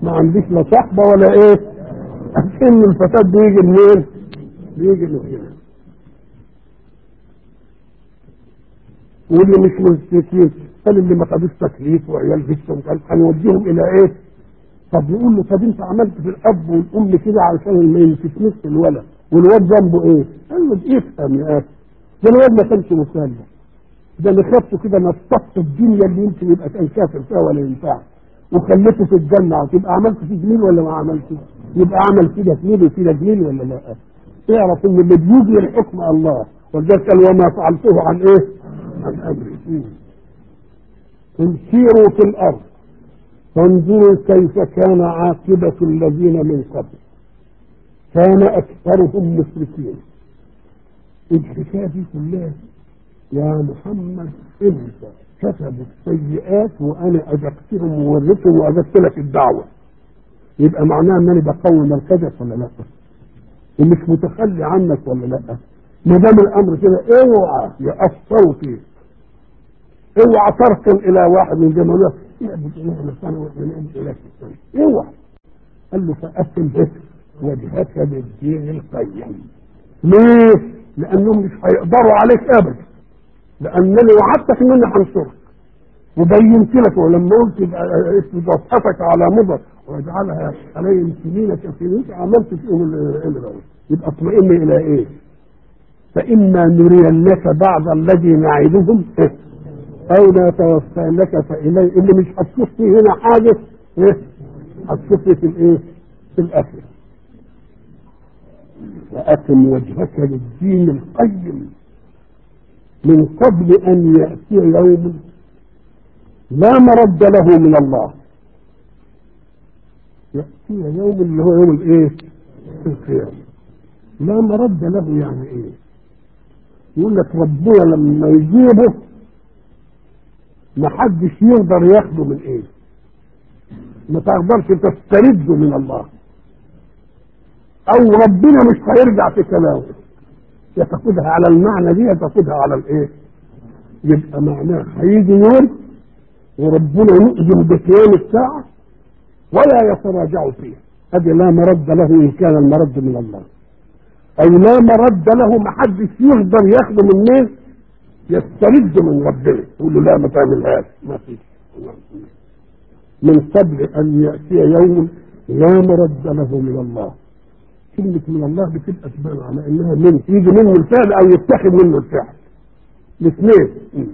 Speaker 1: ما عنديش لا صحبة ولا ايه ان الفساد بيجي منين بيجي من هنا واللي مش مستكين قال اللي ما خدوش تكليف وعيال لسه قال هنوديهم الى ايه طب يقول له طب انت عملت في الاب والام كده علشان ما ينفتنش الولد والواد ذنبه ايه؟ قال له افهم يا اخي ده الواد ما كانش مسلم ده اللي خدته كده نصفت الدنيا اللي يمكن يبقى كان كافر فيها ولا ينفع وخليته في الجنه وتبقى عملت فيه جميل ولا ما عملتش؟ يبقى عمل كده جميل وكده جميل ولا لا؟ اعرف ان اللي بيجي الحكم الله ولذلك قال وما فعلته عن ايه؟ عن امري قل سيروا في الارض فانظروا كيف كان عاقبة الذين من قبل كان أكثرهم مشركين الحكاية دي كلها يا محمد انت كتبوا السيئات وانا اذكرهم وورثهم واذكر لك الدعوه يبقى معناها انني بقوي مركزك ولا لا ومش متخلي عنك ولا لا ما دام الامر كده اوعى ياثروا فيك اوعى تركن الى واحد من جماعه يعبد اله نفسنا واحنا نعبد اله نفسنا اوعى قال له فأتم به وجهك للدين القيم ليه؟ لانهم مش هيقدروا عليك ابدا لانني وعدتك ان انا هنصرك وبينت لك ولما قلت وصفتك على مضر واجعلها عليهم سنين كسنين عملت فيهم اللي يبقى اطمئن الى ايه؟ فاما نرينك بعض الذي نعدهم او لا توفينك فالي اللي مش هتشوف فيه هنا حاجه ايه؟ هتشوف فيه في الايه؟ في الاخره وأتم وجهك للدين القيم من قبل أن يأتي يوم لا مرد له من الله يأتي يوم اللي هو يوم الايه القيامة لا مرد له يعني ايه يقول لك ربنا لما يجيبه ما حدش يقدر ياخده من ايه ما تقدرش تسترده من الله او ربنا مش هيرجع في كلامه يا تاخدها على المعنى دي يا تاخدها على الايه يبقى معناه هيجي يوم وربنا يؤذن بقيام الساعه ولا يتراجع فيه هذه لا مرد له ان كان المرد من الله اي لا مرد له ما حدش يقدر ياخده من مين يسترد من ربنا يقول له لا ما تعملهاش ما فيش من قبل ان ياتي يوم لا مرد له من الله كلمة من الله بتبقى تبان على انها من يجي منه الفعل او يتخذ منه الفعل الاثنين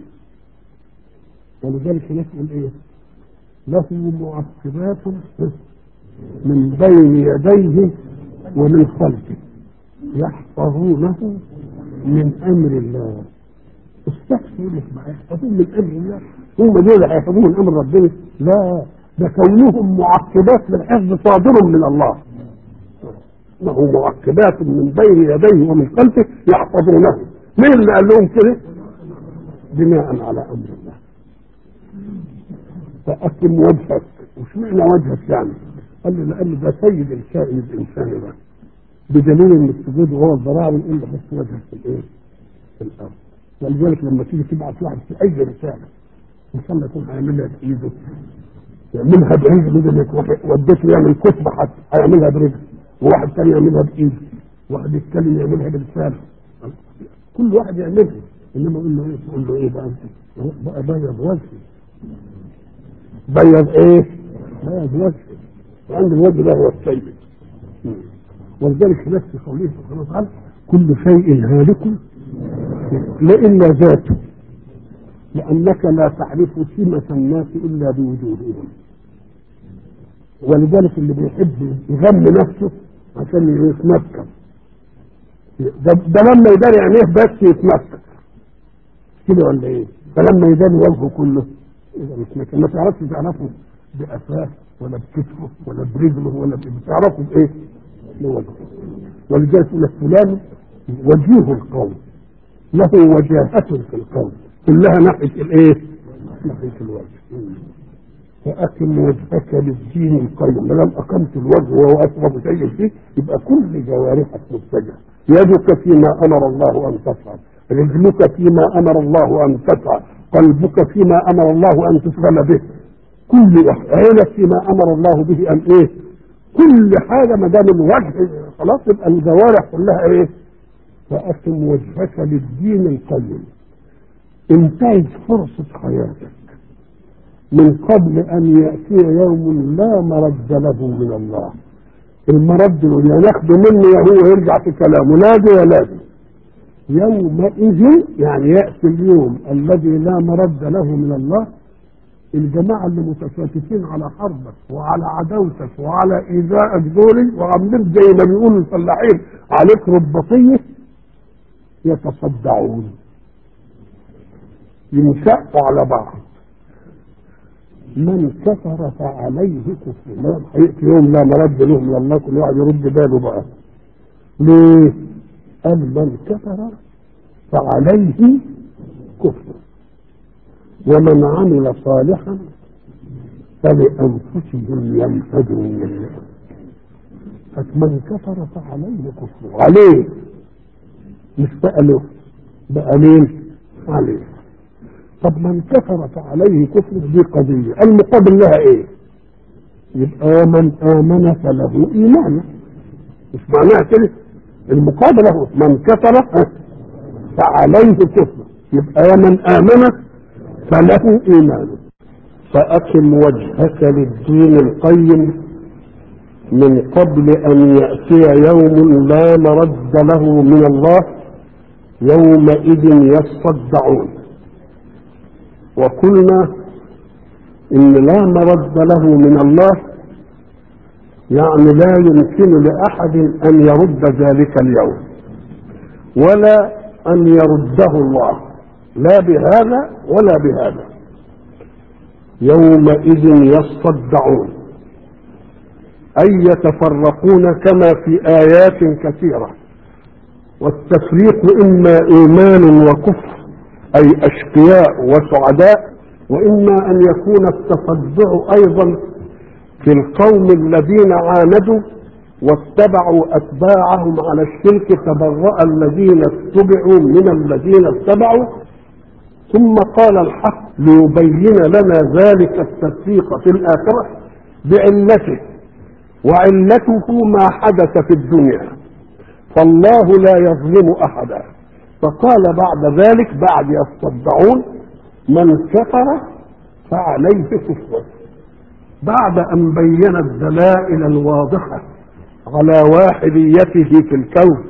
Speaker 1: ولذلك نسأل ايه له معقبات من بين يديه ومن خلفه يحفظونه من امر الله استحسن لك ما يحفظون من امر الله هم دول هيحفظون من امر ربنا لا ده كونهم معقبات للحفظ صادر من الله له معقبات من بين يديه ومن خلفه يحفظونه مين اللي قال لهم كده بناء على امر الله فاقم وجهك وش معنى وجهك يعني قال له لان ده سيد الكائن الانساني ده بدليل ان السجود وهو الضراعه بنقول له بس وجهك في الايه في الارض ولذلك لما تيجي تبعت واحد في اي رساله ان شاء الله يكون هيعملها بايده يعملها برجله ده وديته يعمل كتبه حتى هيعملها برجله وواحد تاني يعملها بايده واحد يتكلم يعملها بلسانه كل واحد يعملها انما يقول له ايه تقول له ايه بقى انت بقى بيض وجهي بيض ايه بيض وجهي وعند الوجه ده هو السيد ولذلك في نفس قوله سبحانه وتعالى كل شيء هالك لا الا ذاته لانك لا تعرف سمة الناس الا بوجودهم ولذلك اللي بيحب يغم نفسه عشان يتمكن ده, ده لما يداري عينيه بس يتمكن كده ولا ايه فلما يداري وجهه كله يتمكن ما تعرفش تعرفه بقفاه ولا بكتفه ولا برجله ولا بتعرفه بايه بوجهه ولذلك يقول لك فلان وجيه القوم له وجاهة في القوم كلها ناحية الايه ناحية الوجه فأقم وجهك للدين القيم ما دام أقمت الوجه وهو أسبب شيء فيه يبقى كل جوارحك متجهة يدك فيما أمر الله أن تفعل رجلك فيما أمر الله أن تفعل قلبك فيما أمر الله أن تشغل به كل عينك فيما امر الله به ان ايه كل حاجه ما دام الوجه خلاص يبقى الجوارح كلها ايه فاقم وجهك للدين القيم انتهز فرصه حياتك من قبل ان ياتي يوم لا مرد له من الله المرد يا ناخده منه يا هو يرجع في كلامه لا دي ولا دي يومئذ يعني ياتي اليوم الذي لا مرد له من الله الجماعه اللي متشاتفين على حربك وعلى عداوتك وعلى ايذائك دول وعاملين زي ما بيقولوا الفلاحين عليك رباطيه يتصدعون ينشقوا على بعض من كفر فعليه كفر ما هيأتي يوم لا مرد له من الله كل واحد يرد باله بقى ليه؟ قال من كفر فعليه كفر ومن عمل صالحا فلأنفسهم يمهدون فمن كفر فعليه كفر عليه مش بقى له بقى مين عليه طب من كفر فعليه كفر دي قضية المقابل لها ايه يبقى من آمن فله إيمان مش معناها كده المقابل له من كفر فعليه كفر يبقى من آمن فله إيمان فأقم وجهك للدين القيم من قبل أن يأتي يوم لا مرد له من الله يومئذ يصدعون وقلنا إن لا مرد له من الله يعني لا يمكن لأحد أن يرد ذلك اليوم ولا أن يرده الله لا بهذا ولا بهذا يومئذ يصدعون أي يتفرقون كما في آيات كثيرة والتفريق إما إيمان وكفر أي أشقياء وسعداء وإما أن يكون التصدع أيضا في القوم الذين عاندوا واتبعوا أتباعهم على الشرك تبرأ الذين اتبعوا من الذين اتبعوا ثم قال الحق ليبين لنا ذلك التفريق في الآخرة بعلته وعلته ما حدث في الدنيا فالله لا يظلم أحدا فقال بعد ذلك بعد يصدعون من كفر فعليه كفره بعد أن بين الدلائل الواضحة على واحديته في الكون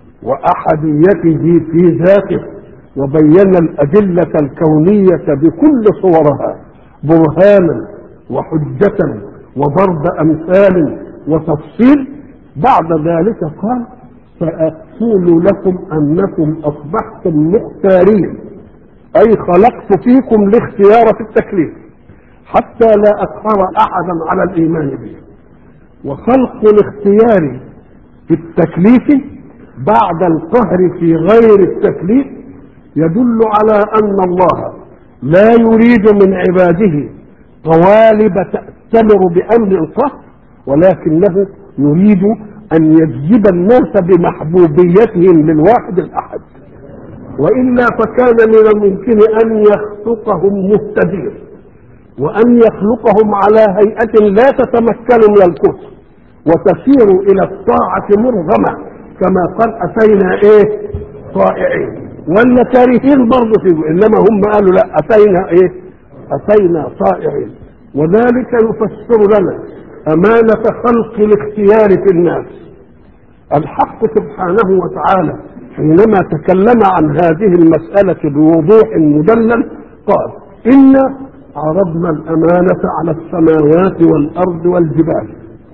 Speaker 1: وأحديته في ذاته وبين الأدلة الكونية بكل صورها برهانا وحجة وضرب أمثال وتفصيل بعد ذلك قال فأقول لكم أنكم أصبحتم مختارين أي خلقت فيكم الاختيار في التكليف حتى لا أقهر أحدا على الإيمان به وخلق الاختيار في التكليف بعد القهر في غير التكليف يدل على أن الله لا يريد من عباده قوالب تأتمر بأمر القهر ولكنه يريد أن يجذب الناس بمحبوبيتهم للواحد الأحد وإلا فكان من الممكن أن يخلقهم مهتدين وأن يخلقهم على هيئة لا تتمكن من الكفر وتسير إلى الطاعة مرغمة كما قال أتينا إيه طائعين ولا كارهين برضه فيه إنما هم قالوا لا أتينا إيه أتينا طائعين وذلك يفسر لنا أمانة خلق الاختيار في الناس الحق سبحانه وتعالى حينما تكلم عن هذه المسألة بوضوح مدلل قال إنا عرضنا الأمانة على السماوات والأرض والجبال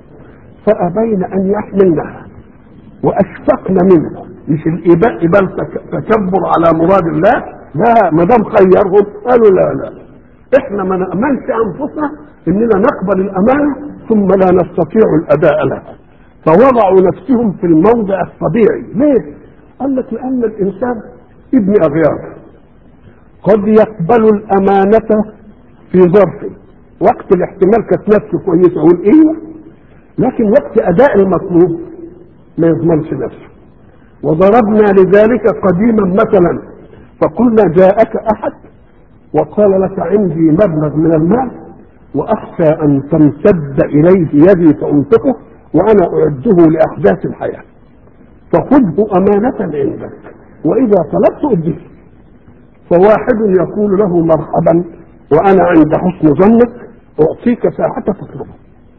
Speaker 1: فأبين أن يحملنها وأشفقن منها مش الإباء بل تكبر على مراد الله لا ما دام خيرهم قالوا لا لا احنا ما نأمنش أنفسنا إننا نقبل الأمانة ثم لا نستطيع الأداء لها فوضعوا نفسهم في الموضع الطبيعي ليه؟ قال لك لأن الإنسان ابن أغيار قد يقبل الأمانة في ظرف وقت الاحتمال كانت نفسه كويسة يقول ايوه لكن وقت اداء المطلوب ما يضمنش نفسه وضربنا لذلك قديما مثلا فقلنا جاءك احد وقال لك عندي مبلغ من المال واخشى ان تمتد اليه يدي فانفقه وانا اعده لاحداث الحياه فخذه امانه عندك واذا طلبت اديه فواحد يقول له مرحبا وانا عند حسن ظنك اعطيك ساعه تطلبه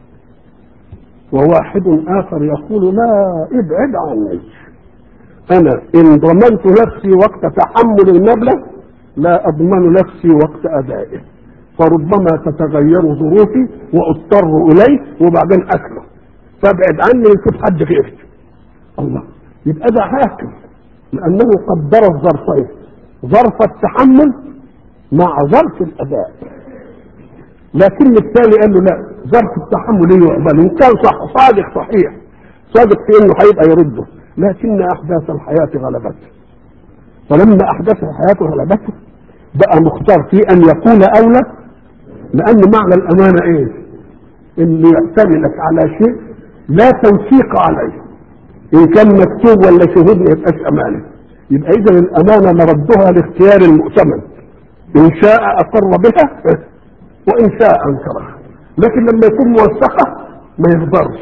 Speaker 1: وواحد اخر يقول لا ابعد عني انا ان ضمنت نفسي وقت تحمل المبلغ لا اضمن نفسي وقت ادائه فربما تتغير ظروفي واضطر اليه وبعدين اكله فابعد عني وشوف حد غيري الله يبقى ده حاكم لانه قدر الظرفين ظرف التحمل مع ظرف الاداء لكن الثاني قال له لا ظرف التحمل يقبل وان كان صح صادق صحيح صادق في انه هيبقى يرده لكن احداث الحياه غلبته فلما احداث الحياه غلبته بقى مختار في ان يقول اولى لان معنى الامانه ايه؟ انه يعتمدك على شيء لا توثيق عليه ان كان مكتوب ولا شهود ما يبقاش امانه يبقى اذا الامانه مردها لاختيار المؤتمن ان شاء اقر بها وان شاء انكرها لكن لما يكون موثقه ما يقدرش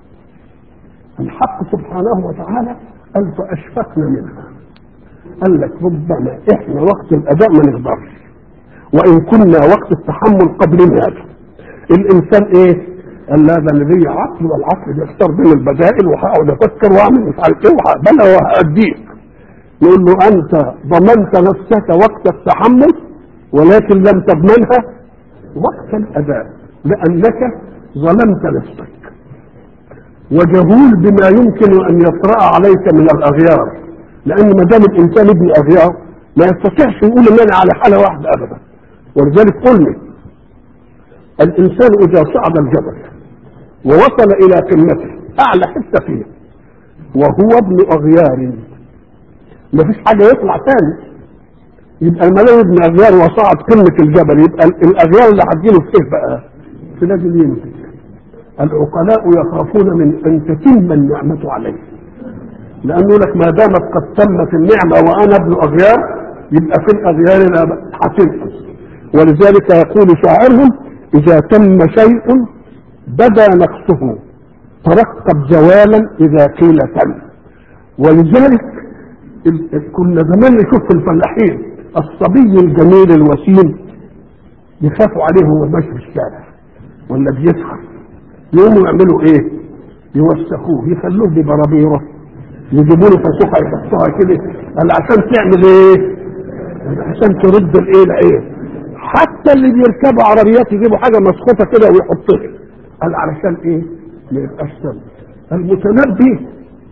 Speaker 1: الحق سبحانه وتعالى قال فاشفقنا منها قال لك ربما احنا وقت الاداء ما نقدرش وان كنا وقت التحمل قبل هذا الانسان ايه قال لا ده اللي ليه عقل والعقل بيختار بين البدائل وهقعد افكر واعمل مش عارف ايه وهقبلها وهاديك يقول له انت ضمنت نفسك وقت التحمل ولكن لم تضمنها وقت الاداء لانك ظلمت نفسك وجهول بما يمكن ان يطرا عليك من الاغيار لان ما دام الانسان ابن اغيار ما يستطيعش يقول ان انا على حاله واحده ابدا ولذلك قلنا الانسان اذا صعد الجبل ووصل الى قمته اعلى حته فيه وهو ابن اغيار ما فيش حاجه يطلع تاني يبقى الملاك ابن اغيار وصعد قمه الجبل يبقى الاغيار اللي هتجيله في ايه بقى؟ في نادي اليمين العقلاء يخافون من ان تتم النعمه عليه لانه لك ما دامت قد تمت النعمه وانا ابن اغيار يبقى في الاغيار لا هتنقص ولذلك يقول شاعرهم اذا تم شيء بدا نقصه ترقب زوالا اذا قيل تم ولذلك كنا زمان نشوف في الفلاحين الصبي الجميل الوسيم يخافوا عليه وهو ماشي في الشارع ولا بيسخر يقوموا يعملوا ايه؟ يوسخوه يخلوه ببرابيره يجيبوا له فسوحه يحطوها كده قال عشان تعمل ايه؟ عشان ترد الايه العين حتى اللي بيركبوا عربيات يجيبوا حاجه مسخوطه كده ويحطوها قال علشان ايه؟ ما يبقاش سم المتنبي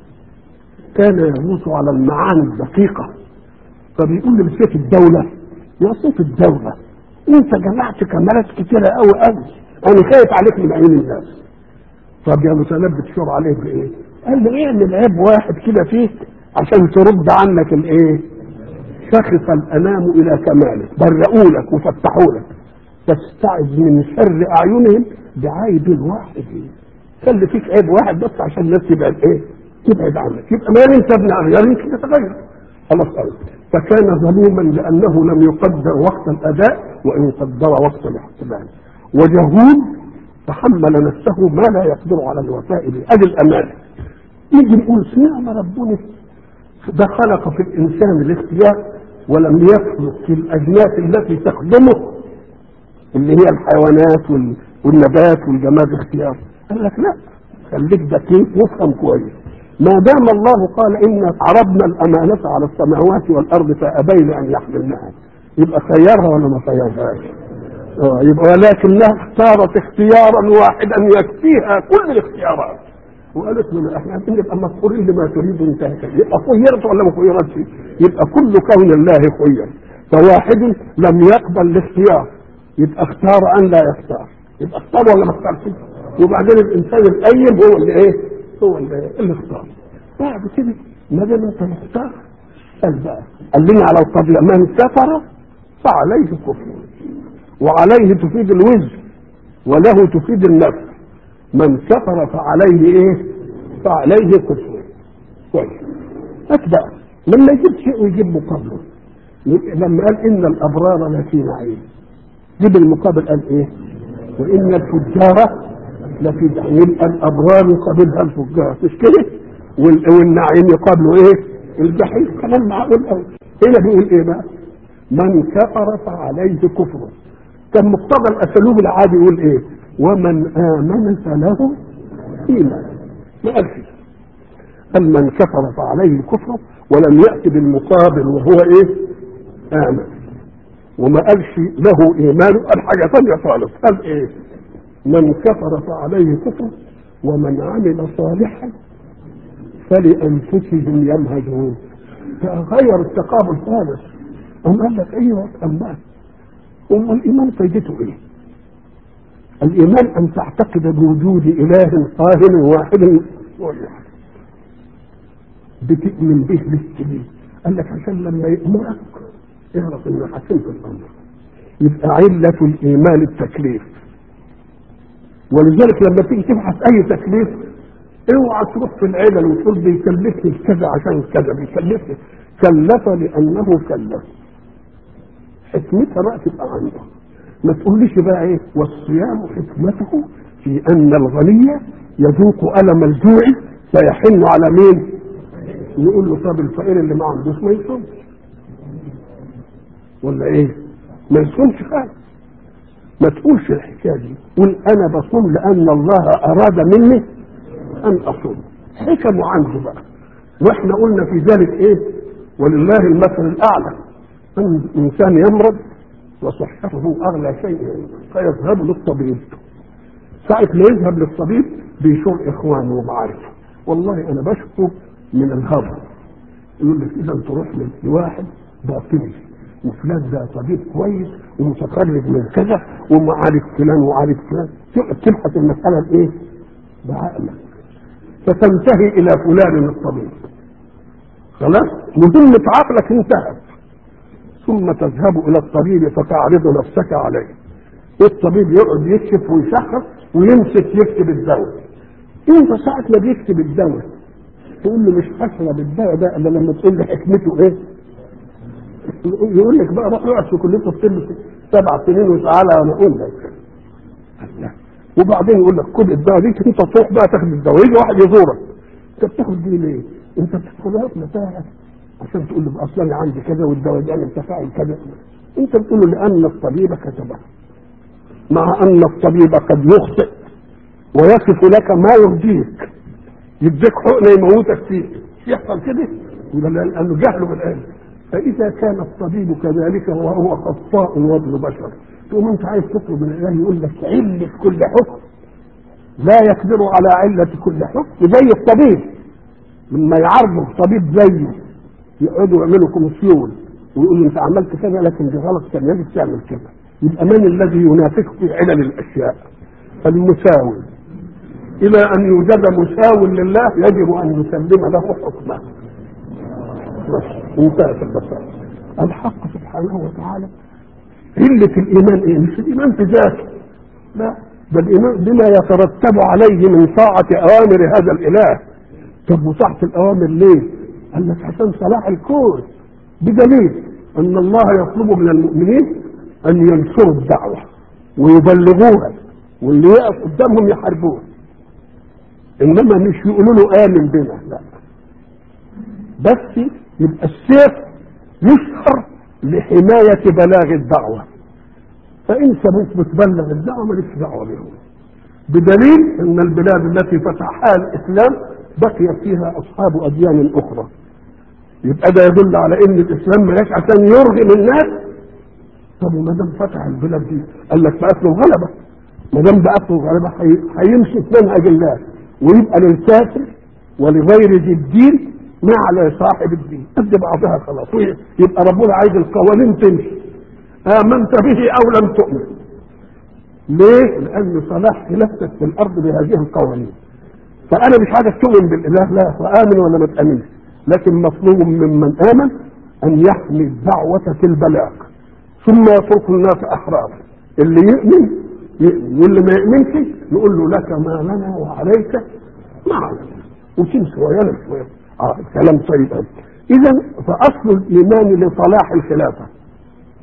Speaker 1: كان يغوص على المعاني الدقيقه فبيقول لمسيك الدوله يا صوت الدوله انت جمعت كاميرات كتيره قوي قوي انا خايف عليك من عيون الناس طب يا متنبي تشور عليه بايه؟ قال له ايه اللي عيب واحد كده فيك عشان ترد عنك الايه؟ شخص الانام الى كمالك برئوا لك وفتحوا لك تستعذ من شر اعينهم بعيب واحد خلي فيك عيب واحد بس عشان الناس تبعد ايه؟ تبعد عنك يبقى ما انت ابن اغيار يمكن تتغير خلاص قوي فكان ظلوما لانه لم يقدر وقت الاداء وان قدر وقت الاحتمال وجهول تحمل نفسه ما لا يقدر على الوفاء به ادي الامانه يجي نقول سمعنا ربنا ده خلق في الانسان الاختيار ولم يخلق في الاجناس التي تخدمه اللي هي الحيوانات وال- والنبات والجماد اختيار قال لك لا خليك دقيق وافهم كويس ما دام الله قال ان عرضنا الامانه على السماوات والارض فابين ان يحملنها يبقى خيرها ولا ما خيرهاش؟ آه، يبقى ولكنها اختارت اختيارا واحدا يكفيها كل الاختيارات وقالت له احنا عايزين نبقى مفخورين بما تريد انت يبقى خيرت ولا ما خيرتش يبقى كل كون الله خير فواحد لم يقبل الاختيار يبقى اختار ان لا يختار يبقى اختار ولا ما اختارش وبعدين الانسان القيم هو اللي ايه هو اللي, اللي اختار بعد كده ما دام انت مختار قال بقى قال لنا على القضيه من كفر فعليه كفر وعليه تفيد الوزر وله تفيد النفس من كفر فعليه ايه فعليه كفر كويس اتبع لما يجيب شيء ويجيب مقابله لما قال ان الابرار لفي نعيم جيب المقابل قال ايه وان الفجار لفي جحيم يبقى الابرار يقابلها الفجار مش كده وال- والنعيم يقابله ايه الجحيم كلام معقول قوي هنا بيقول ايه بقى من كفر فعليه كفره كان مقتضى الاسلوب العادي يقول ايه ومن امن فله ايمان ما قالش قال من كفر فعليه كفره ولم يأتي بالمقابل وهو ايه امن وما قالش له ايمان قال حاجه ثانيه خالص قال ايه من كفر فعليه كفر ومن عمل صالحا فلانفسهم يمهدون فغير التقابل خالص قام قال لك ايوه اما أم الايمان فايدته ايه؟ الايمان ان تعتقد بوجود اله قاهر واحد واحد بتؤمن به بالسبيل قال لك عشان لما يأمرك اعرف انه حكيم في الامر يبقى علة الايمان التكليف ولذلك لما تيجي تبحث اي تكليف اوعى تروح في العلل وتقول بيكلفني كذا عشان كذا بيكلفني كلف لانه كلف حكمتها بقى تبقى عنده ما تقوليش بقى ايه والصيام حكمته في ان الغني يذوق الم الجوع فيحن على مين نقول له طب الفقير اللي ما عندوش ما يصومش ولا ايه ما يصومش خالص ما تقولش الحكايه دي قول انا بصوم لان الله اراد مني ان اصوم حكموا عنه بقى واحنا قلنا في ذلك ايه ولله المثل الاعلى ان انسان يمرض وصحته اغلى شيء فيذهب للطبيب ساعة ما يذهب للطبيب بيشوف اخوانه ومعارفه والله انا بشكو من الهرم يقول لك اذا تروح لواحد باطني وفلان ده طبيب كويس ومتخرج من كذا ومعالج فلان وعالج فلان تبحث المسألة بايه؟ بعقلك فتنتهي الى فلان الطبيب خلاص مهمة عقلك انتهت ثم تذهب الى الطبيب فتعرض نفسك عليه الطبيب يقعد يكشف ويشخص ويمسك يكتب الدواء انت ساعة ما بيكتب الدواء تقول له مش هشرب الدواء ده الا لما تقول لي حكمته ايه يقول لك بقى روح اقعد في كليه الطب سبع سنين وتعالى انا اقول لك وبعدين يقول لك خد الدواء دي انت تروح بقى تاخد الدواء يجي واحد يزورك انت بتاخد دي ليه؟ انت بتاخدها في متاعك عشان تقول له اصلا انا عندي كذا والدواء ده انا تفاعل كذا انت بتقول له لان الطبيب كتبه مع ان الطبيب قد يخطئ ويصف لك ما يرضيك يديك حقنه يموتك فيه يحصل كده يبقى لانه جهله بالعلم فاذا كان الطبيب كذلك وهو خطاء وابن بشر تقوم انت عايز تطلب من الاله يقول لك عله كل حكم لا يقدر على علة كل حكم زي الطبيب لما يعرضوا طبيب زيه يقعدوا يعملوا كوميسيون ويقولوا انت عملت كذا لكن دي غلط كان يجب تعمل كذا يبقى من الذي ينافق في علل الاشياء المساوي الى ان يوجد مساو لله يجب ان يسلم له حكمه بس انتهت البساطه الحق سبحانه وتعالى علة الإيمان إيه؟ مش الإيمان في ذاته لا ده الإيمان بما يترتب عليه من طاعة أوامر هذا الإله طب وطاعة الأوامر ليه؟ قال لك عشان صلاح الكون بدليل أن الله يطلب من المؤمنين أن ينشروا الدعوة ويبلغوها واللي يقف قدامهم يحاربوه إنما مش يقولوا له آمن بنا لا بس يبقى السيف يشهر لحماية بلاغ الدعوة فإن سبوك بتبلغ الدعوة مالكش دعوة بهم بدليل أن البلاد التي فتحها الإسلام بقي فيها أصحاب أديان أخرى يبقى ده يدل على أن الإسلام ما جاش عشان يرغم الناس طب وما دام فتح البلاد دي قال لك بقت له غلبة ما دام بقت له غلبة هيمشي في منهج الله ويبقى للكافر ولغير ذي الدين ما على صاحب الدين قد بعضها خلاص يبقى ربنا عايز القوانين تمشي آمنت به أو لم تؤمن ليه؟ لأن صلاح خلافتك في الأرض بهذه القوانين فأنا مش عايزك تؤمن بالإله لا فآمن ولا ما تآمنش لكن مطلوب ممن آمن أن يحمي الدعوة في البلاغ ثم يترك الناس أحرار اللي يؤمن يؤمن واللي ما يؤمنش نقول له لك ما لنا وعليك ما علينا وتمشي ويانا شويه اه كلام طيب قوي اذا فاصل الايمان لصلاح الخلافه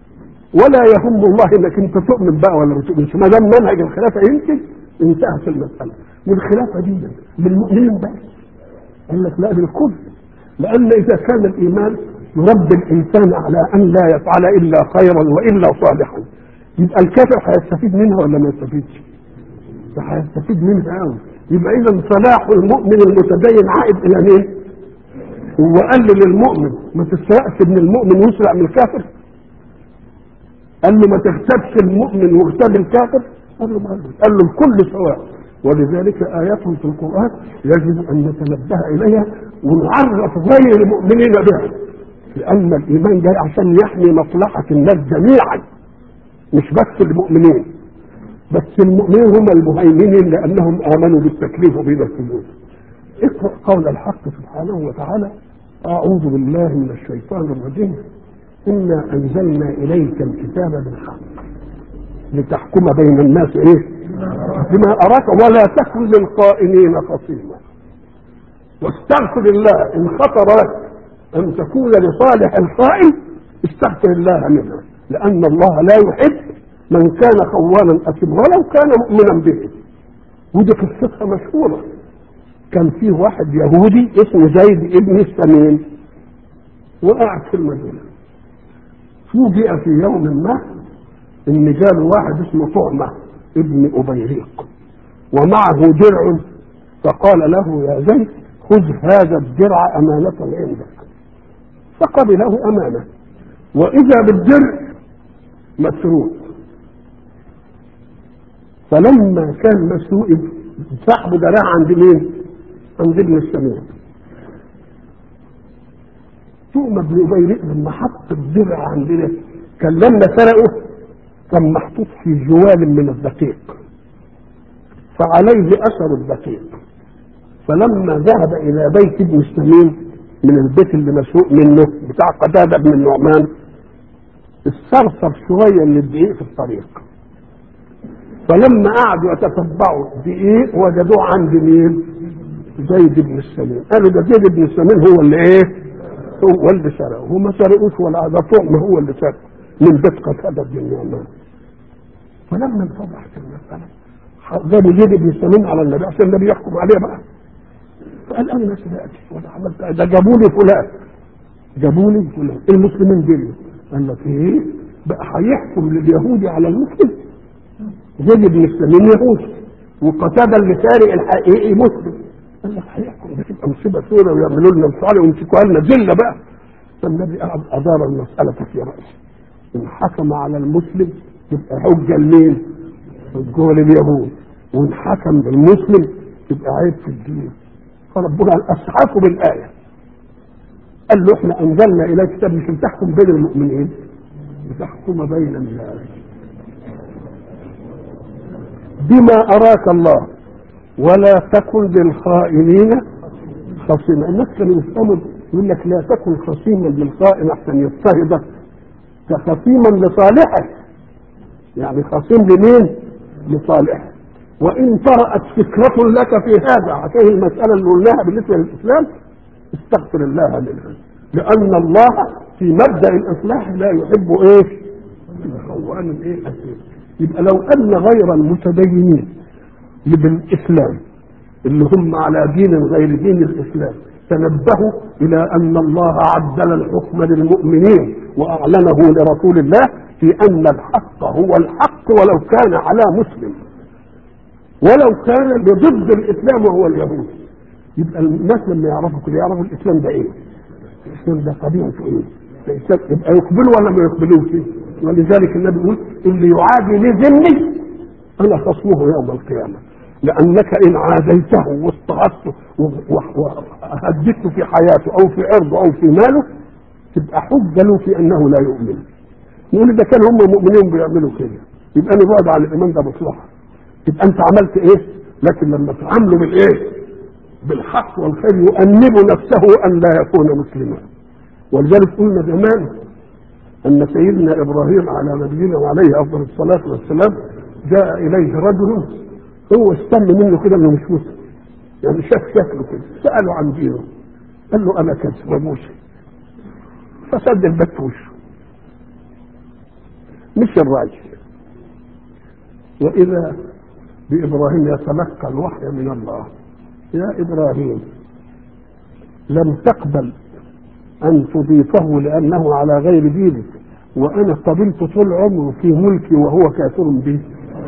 Speaker 1: ولا يهم الله انك انت تؤمن بقى ولا ما تؤمنش ما دام منهج الخلافه ينتج انتهت المساله والخلافه دي للمؤمنين بس قال لك لا للكل لان اذا كان الايمان يربي الانسان على ان لا يفعل الا خيرا والا صالحا يبقى الكافر هيستفيد منها ولا ما يستفيدش؟ هيستفيد منها قوي يبقى اذا صلاح المؤمن المتدين عائد الى مين؟ هو قال للمؤمن ما تسرقش من المؤمن ويسرق من الكافر قال له ما تغتابش المؤمن واغتاب الكافر قال له ما قال له الكل سواء ولذلك آيات في القرآن يجب أن نتنبه إليها ونعرف غير المؤمنين بها لأن الإيمان جاي عشان يحمي مصلحة الناس جميعا مش بس المؤمنين بس المؤمنين هم المهيمنين لأنهم آمنوا بالتكليف وبينفذوه اقرأ قول الحق سبحانه وتعالى أعوذ بالله من الشيطان الرجيم إنا أنزلنا إليك الكتاب بالحق لتحكم بين الناس إيه بما أراك ولا تكن للقائمين خصيما واستغفر الله إن خطر لك أن تكون لصالح القائم استغفر الله منه لأن الله لا يحب من كان خوانا أثما ولو كان مؤمنا به ودي قصتها مشهورة كان فيه واحد يهودي اسمه زيد ابن السمين وقعد في المدينة فوجئ في يوم ما ان جاله واحد اسمه طعمة ابن أبيريق ومعه درع فقال له يا زيد خذ هذا الدرع أمانة عندك فقبله أمانة وإذا بالدرع مسروق فلما كان مسروق صاحبه ده راح عند مين؟ عند ابن السمين ثم ابن أبيريق لما حط الدرع عندنا كان لما سرقه كان محطوط في جوال من الدقيق فعليه اثر الدقيق فلما ذهب الى بيت ابن السمين من البيت اللي مسروق منه بتاع قتاده بن النعمان استرسل شويه من الدقيق في الطريق فلما قعدوا يتتبعوا الدقيق وجدوه عند مين؟ زيد بن السمين قالوا ده زيد بن السمين هو اللي ايه؟ هو اللي سرقه هو ما سرقوش ولا ده طعم هو اللي سرقه من بيت قتاده بن النعمان فلما انفضحت المساله جابوا زيد بن سمين على النبي عشان النبي يحكم عليه بقى فقال انا ما سرقتش ولا عملت ده جابوا لي فلان جابوا لي فلان المسلمين دول قال لك ايه بقى هيحكم لليهودي على المسلم زيد بن سمين يهودي وقتاده اللي سارق الحقيقي مسلم قال لك هيحكم ده تبقى مصيبه سوداء ويعملوا لنا مصالح ويمسكوا لنا ذله بقى فالنبي قعد ادار المساله في راسه ان حكم على المسلم تبقى حجه لمين؟ حجه لليهود وان حكم بالمسلم تبقى عيب في الدين فربنا اسعفه بالايه قال له احنا انزلنا اليك كتاب مش تحكم بين المؤمنين لتحكم بين الناس بما اراك الله ولا تكن للخائنين خصيما الناس كانوا يفهموا يقول لك لا تكن خصيما للخائن احسن يضطهدك كخصيما لصالحه يعني خصيم لمين؟ لصالحه وان طرأت فكرة لك في هذا عشان المسألة اللي قلناها بالنسبة للإسلام استغفر الله منها لأن الله في مبدأ الإصلاح لا يحب إيه؟ الخوان إيه؟ أسير يبقى لو أن غير المتدينين بالإسلام اللي هم على دين غير دين الإسلام تنبهوا إلى أن الله عدل الحكم للمؤمنين وأعلنه لرسول الله في أن الحق هو الحق ولو كان على مسلم ولو كان ضد الإسلام وهو اليهود يبقى الناس لما يعرفوا كده يعرفوا الإسلام ده إيه؟ الإسلام ده طبيعته إيه؟ الإسلام يبقى يقبلوا ولا ما يقبلوش ولذلك النبي يقول اللي يعادي لي ذمي أنا خصمه يوم القيامة لأنك إن عاديته واضطهدته وهددته في حياته أو في عرضه أو في ماله تبقى حجة له في أنه لا يؤمن يقول إذا كان هم مؤمنين بيعملوا كده يبقى أنا بعد عن الإيمان ده مصلحة يبقى أنت عملت إيه؟ لكن لما تعاملوا بالإيه؟ بالحق والخير يؤنب نفسه أن لا يكون مسلما ولذلك قلنا زمان أن سيدنا إبراهيم على نبينا وعليه أفضل الصلاة والسلام جاء إليه رجل هو استنى منه كده انه مش مسلم يعني شاف شكله كده سأله عن دينه قال له انا كذب موسى فسد الباب في وشه مش الرأي وإذا بإبراهيم يتلقى الوحي من الله يا إبراهيم لم تقبل أن تضيفه لأنه على غير دينك وأنا قبلت طول عمره في ملكي وهو كافر به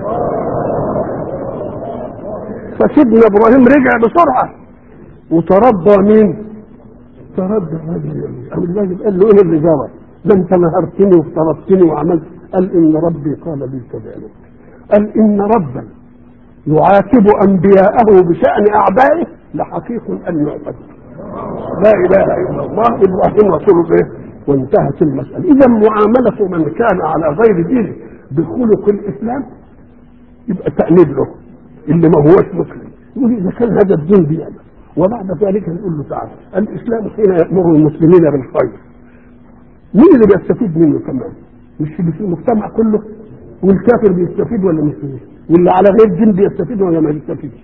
Speaker 1: فسيدنا إبراهيم رجع بسرعة وترضى مين؟ ترضى الرجل الراجل قال له إيه اللي جرى؟ ده أنت نهرتني وافترضتني وعملت قال إن ربي قال لي كذلك قال إن ربا يعاتب أنبياءه بشأن أعدائه لحقيق أن يعبد لا إله إلا الله إبراهيم رسول الله وانتهت المسألة إذا معاملة من كان على غير دينه بخلق الإسلام يبقى تأنيب له اللي ما هوش مسلم يقول إذا كان هذا الدين بيعمل وبعد ذلك نقول له تعالى الإسلام حين يأمر المسلمين بالخير مين اللي بيستفيد منه كمان؟ مش اللي في المجتمع كله والكافر بيستفيد ولا مش بيستفيد؟ واللي على غير دين بيستفيد ولا ما بيستفيدش؟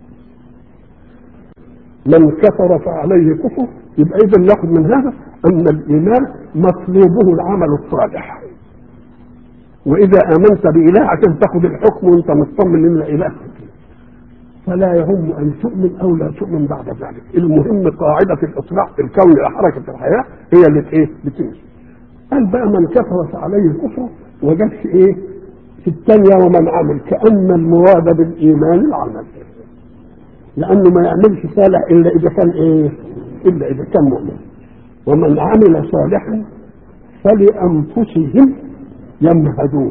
Speaker 1: من كفر فعليه كفر يبقى اذا ناخذ من هذا ان الايمان مطلوبه العمل الصالح واذا امنت باله عشان تاخذ الحكم وانت مطمن ان اله فلا يهم ان تؤمن او لا تؤمن بعد ذلك المهم قاعده الاصلاح في الكون حركه الحياه هي اللي ايه بتمشي قال بقى من كفر فعليه كفر وجدش ايه في الثانيه ومن عمل كان المراد بالايمان العمل لانه ما يعملش صالح الا اذا كان ايه الا اذا كان مؤمن ومن عمل صالحا فلانفسهم يمهدون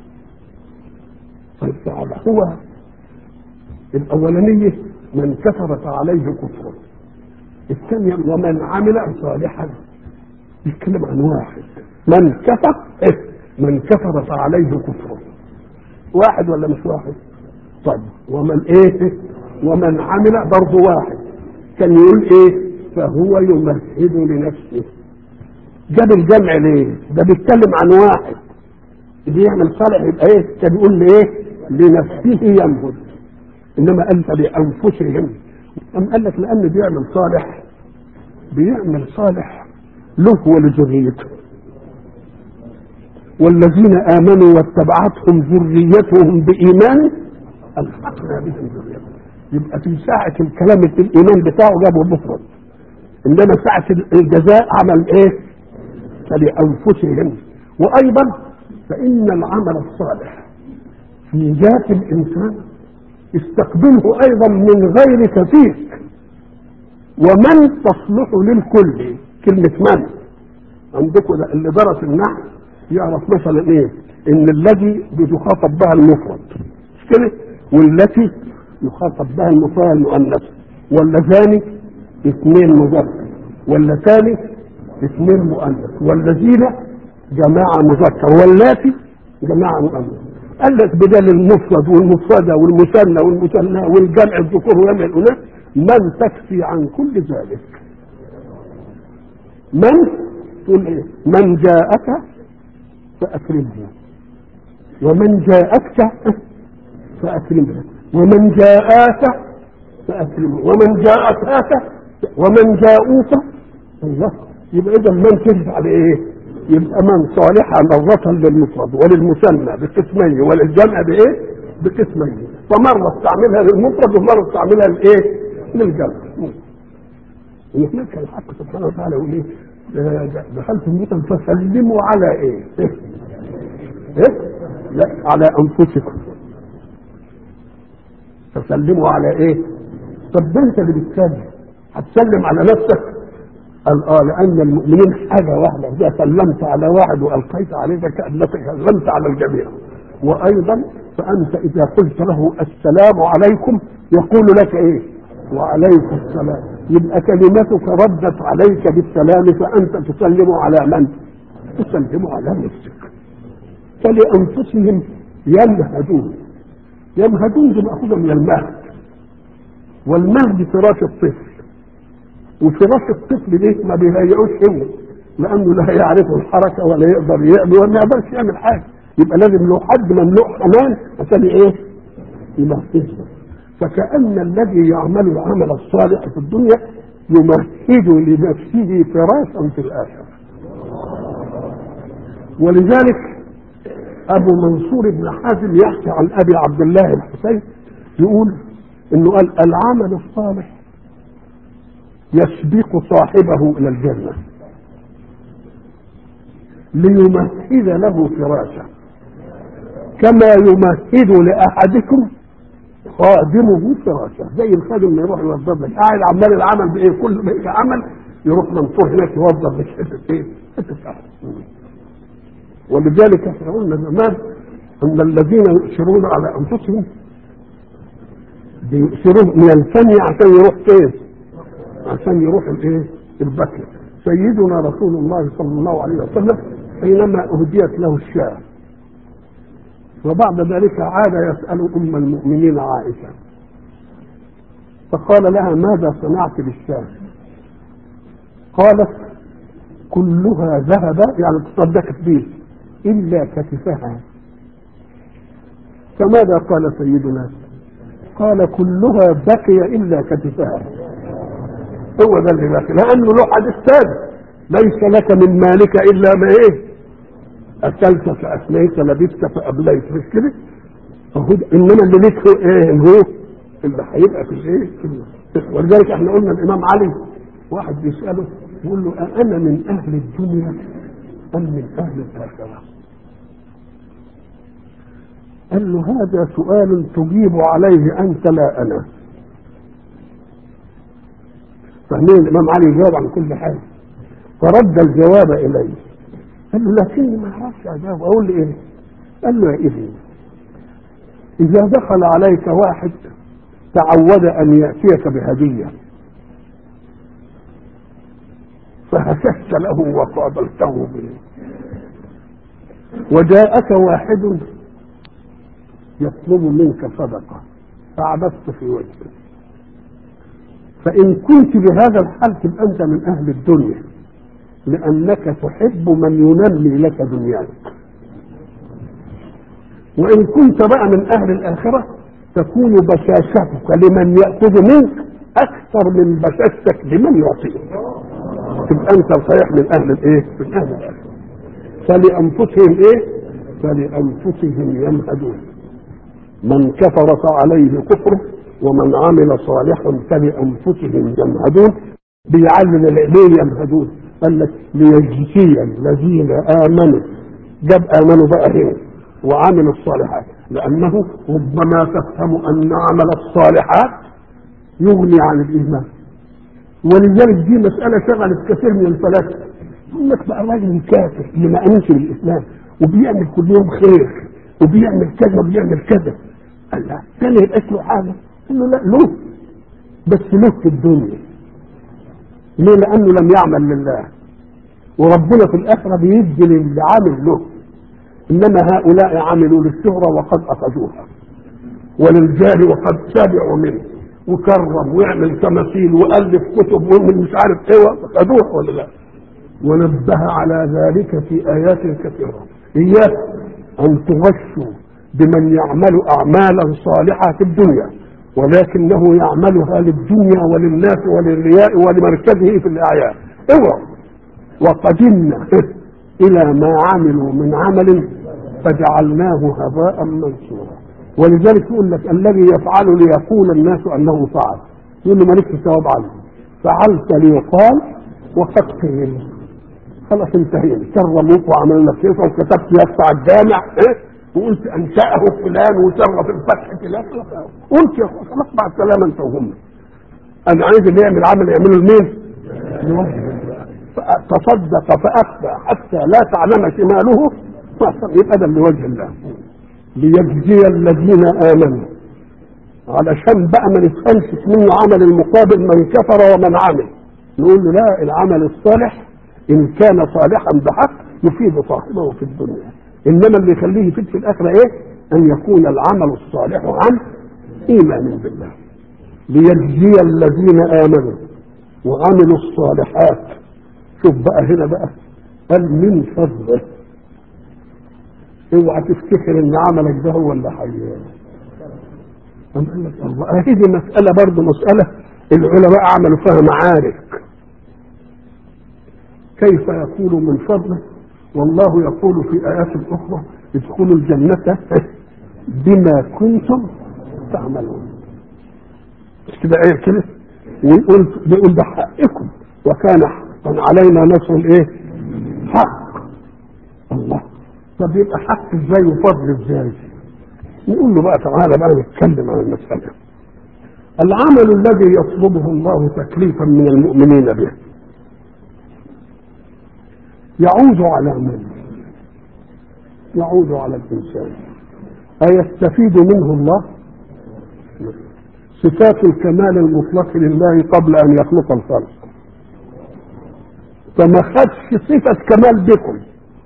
Speaker 1: طيب هو الاولانيه من كفر فعليه كفر الثانيه ومن عمل صالحا يتكلم عن واحد من كفر إيه؟ من كفر فعليه كفر واحد ولا مش واحد طيب ومن ايه ومن عمل برضه واحد كان يقول ايه فهو يمهد لنفسه جاب الجمع ليه ده بيتكلم عن واحد اللي يعمل صالح يبقى ايه كان يقول لي ايه لنفسه يمهد انما انت لانفسهم ام قال لك لان بيعمل صالح بيعمل صالح له ولذريته والذين امنوا واتبعتهم ذريتهم بايمان الحقنا بهم ذريتهم يبقى في ساعة الكلام في الإيمان بتاعه جابه مفرد إنما ساعة الجزاء عمل إيه؟ فلأنفسهم وأيضا فإن العمل الصالح في ذات الإنسان استقبله أيضا من غير كفيك ومن تصلح للكل كلمة من عندكم اللي درس النحو يعرف مثلا ايه ان الذي بتخاطب بها المفرد مش كده والتي يخاطب بها المفرد المؤنث واللذان اثنين مذكر واللتان اثنين مؤنث والذين جماعة مذكر واللاتي جماعة مؤنث قال لك بدل المفرد والمفردة والمثنى والمثنى والجمع الذكور وجمع الأناث من تكفي عن كل ذلك من تقول ايه من جاءك فأكرمه ومن جاءتك فأكرمها ومن جاءاك فأكرمه ومن جاءتك ومن جاءوك الله يبقى إذا من تجد على إيه؟ يبقى من صالحة مرة للمفرد وللمثنى بقسمين وللجمع بإيه؟ بقسمين فمرة استعملها للمفرد ومرة استعملها لإيه؟ للجمع وهناك الحق سبحانه وتعالى يقول ايه دخلت بيوتا فسلموا على ايه؟ ايه؟ ايه؟ لا على انفسكم فسلموا على ايه؟ طب ده انت اللي بتسلم هتسلم على نفسك؟ قال اه لان المؤمنين حاجه واحده اذا سلمت على واحد والقيت عليه كانك سلمت على الجميع وايضا فانت اذا قلت له السلام عليكم يقول لك ايه؟ وعليكم السلام يبقى كلمتك ردت عليك بالسلام فانت تسلم على من؟ تسلم على نفسك فلانفسهم يمهدون يمهدون دي ماخوذه من المهد والمهد فراش الطفل وفراش الطفل ده ما بيهيئوش هو لانه لا يعرف الحركه ولا يقدر يعمل ولا يقدرش يعمل حاجه يبقى لازم له حد مملوء حنان عشان ايه؟ يمهده فكأن الذي يعمل العمل الصالح في الدنيا يمهد لنفسه فراشا في الآخرة ولذلك ابو منصور بن حازم يحكي عن ابي عبد الله الحسين يقول انه قال العمل الصالح يسبق صاحبه الى الجنه ليمهد له فراشه كما يمهد لاحدكم خادمه فراشه زي الخادم ما يروح يوظف لك قاعد عمال العمل بايه كل ما يجي عمل يروح منصور هناك يوظف لك حته ايه؟ حته أرض. ولذلك احنا قلنا زمان ان الذين يؤثرون على انفسهم بيؤثرون من الفني عشان يروح فين؟ عشان يروح الايه؟ البكر سيدنا رسول الله صلى الله عليه وسلم حينما اهديت له الشاه وبعد ذلك عاد يسأل أم المؤمنين عائشة فقال لها ماذا صنعت بالشاه قالت كلها ذهب يعني تصدقت به إلا كتفها فماذا قال سيدنا قال كلها بقي إلا كتفها هو ده اللي باقي لأنه له حديث ثاني ليس لك من مالك إلا ما إيه أكلت فأفنيت لبست فأبليت مش كده فهو إنما اللي ليك هو إيه هو اللي هيبقى في الإيه في ولذلك إحنا قلنا الإمام علي واحد بيسأله يقول له أأنا من أهل الدنيا أم من أهل الآخرة قال له هذا سؤال تجيب عليه أنت لا أنا فاهمين الإمام علي يجاوب عن كل حاجة فرد الجواب إليه قال له لكني ما اعرفش اجاوب اقول له ايه؟ قال له يا ابني اذا دخل عليك واحد تعود ان ياتيك بهديه فهششت له وقابلته به وجاءك واحد يطلب منك صدقه فعبثت في وجهه فان كنت بهذا الحال تبقى انت من اهل الدنيا لأنك تحب من ينمي لك دنياك وإن كنت بقى من أهل الآخرة تكون بشاشتك لمن يأخذ منك أكثر من بشاشتك لمن يعطيك تبقى أنت صحيح من أهل الإيه؟ من أهل الآخرة فلأنفسهم إيه؟ فلأنفسهم يمهدون من كفر فعليه كفره ومن عمل صالحا فلأنفسهم يمهدون بيعلم ليه يمهدون قال لك ليجزي الذين امنوا جاب امنوا بقى هنا وعملوا الصالحات لانه ربما تفهم ان عمل الصالحات يغني عن الايمان ولذلك دي مساله شغلت كثير من الفلاسفه يقول لك بقى الراجل الكافر اللي ما امنش بالاسلام وبيعمل كل يوم خير وبيعمل كذا وبيعمل كذا قال لا كان يبقى له حاجه قال له لا له بس له في الدنيا ليه؟ لأنه لم يعمل لله وربنا في الآخرة بيدي للي عامل له إنما هؤلاء عملوا للشهرة وقد أخذوها وللجاه وقد تابعوا منه وكرم ويعمل تماثيل وألف كتب ومن مش عارف ايه أخذوها ولا لا ونبه على ذلك في آيات كثيرة إياك أن تغشوا بمن يعمل أعمالا صالحة في الدنيا ولكنه يعملها للدنيا وللناس وللرياء ولمركزه في الاعيان اوعوا وقدمنا الى ما عملوا من عمل فجعلناه هباء منصورا ولذلك يقول لك الذي يفعل ليقول الناس انه فعل يقول له مالكش ثواب عنه فعلت ليقال وقد قيل خلاص انتهينا كرموك وعملنا لك كيف وكتبت يقطع الجامع إيه؟ وقلت انشاه فلان وشرف الفتح فلان قلت يا اخوان خلاص مع السلامه انت وهم انا عايز اللي يعمل عمل يعمله لمين؟ لوجه الله تصدق فاخفى حتى لا تعلم شماله يبقى ده لوجه الله ليجزي الذين امنوا علشان بقى ما نفهمش منه عمل المقابل من كفر ومن عمل نقول له لا العمل الصالح ان كان صالحا بحق يفيد صاحبه في الدنيا انما اللي يخليه يفيد في الاخره ايه؟ ان يكون العمل الصالح عن ايمان بالله ليجزي الذين امنوا وعملوا الصالحات شوف بقى هنا بقى قال من فضله اوعى تفتكر ان عملك ده هو اللي حي قال لك الله هذه مسألة برضه مسألة العلماء عملوا فيها معارك كيف يقول من فضله والله يقول في آيات أخرى ادخلوا الجنة بما كنتم تعملون مش كده ايه كده ويقول بيقول ده حقكم وكان حقا علينا نصر الايه حق الله طب يبقى حق ازاي وفضل ازاي نقول له بقى تعالى بقى نتكلم عن المسألة العمل الذي يطلبه الله تكليفا من المؤمنين به يعود على من يعود على الإنسان أيستفيد منه الله صفات الكمال المطلق لله قبل أن يخلق الخلق فما خدش صفة كمال بكم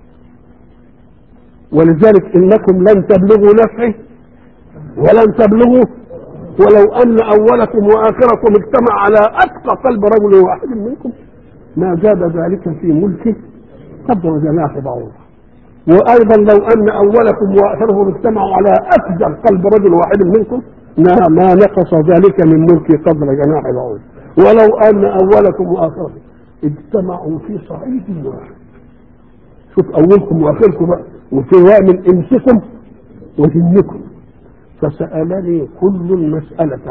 Speaker 1: ولذلك إنكم لن تبلغوا نفعي ولن تبلغوا ولو أن أولكم وآخركم اجتمع على أتقى قلب رجل واحد منكم ما زاد ذلك في ملكه قدر جناح بعوضة وأيضا لو أن أولكم وآخركم اجتمعوا على أفجر قلب رجل واحد منكم ما, ما نقص ذلك من ملكي قدر جناح بعوضة ولو أن أولكم وآخركم اجتمعوا في صعيد واحد شوف أولكم وآخركم بقى وسواء من إنسكم وجنكم فسألني كل مسألة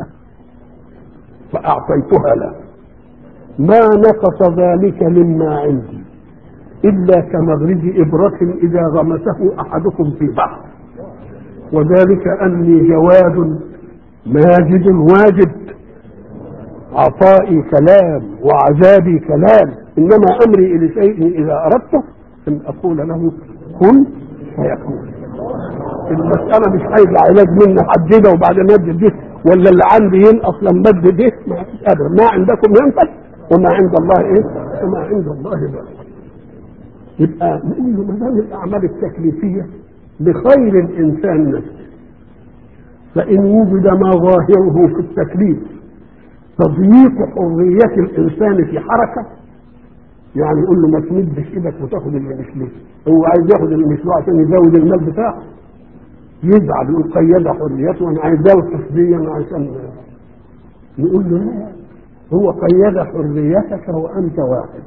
Speaker 1: فأعطيتها له ما نقص ذلك مما عندي إلا كمغرب إبرة إذا غمسه أحدكم في بحر وذلك أني جواد ماجد واجد عطائي كلام وعذابي كلام إنما أمري إلى شيء إذا أردته أن أقول له كن فيكون المسألة مش عايزة علاج مني حدده وبعدين مد ده ولا اللي عندي ينقص لما مد ده ما فيش قادر ما عندكم ينقص وما عند الله ايه؟ وما عند الله بقى يبقى نقول له ما دام الاعمال التكليفيه لخير الانسان نفسه فان وجد ما ظاهره في التكليف تضييق حريه الانسان في حركه يعني يقول له ما تمدش ايدك وتاخد اللي مش ليه هو عايز ياخد اللي مش له عشان يزود المال بتاعه يزعل يقول قيد حريته وانا عايز ازود تسبيا عشان نقول له لا هو قيد حريتك وانت واحد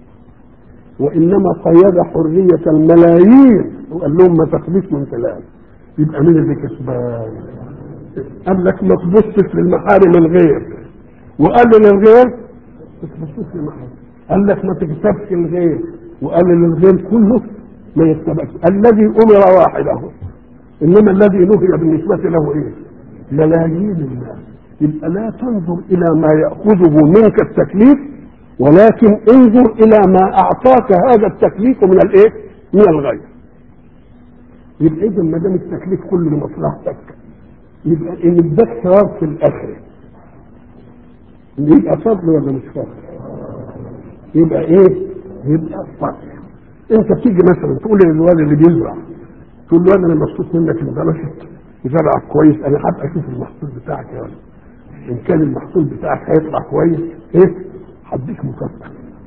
Speaker 1: وانما قيد حريه الملايين وقال لهم ما تاخدوش من فلان يبقى مين اللي كسبان؟ قال لك ما تبصش للمحارم الغير وقال للغير ما تبصش للمحارم قال لك ما تكسبش الغير وقال للغير كله ما يكسبكش الذي امر واحده انما الذي نهي بالنسبه له ايه؟ ملايين الناس يبقى لا تنظر الى ما ياخذه منك التكليف ولكن انظر الى ما اعطاك هذا التكليف من الايه؟ من الغير. يبقى اذا ما دام التكليف كله لمصلحتك يبقى ان اداك ثواب في الاخره يبقى فضل ولا مش فضل؟ يبقى ايه؟ يبقى فضل. انت بتيجي مثلا تقول للوالد اللي بيزرع تقول له انا مبسوط منك ان بلشت زرعك كويس انا هبقى اشوف المحصول بتاعك يا ولد ان كان المحصول بتاعك هيطلع كويس ايه هديك مكافاه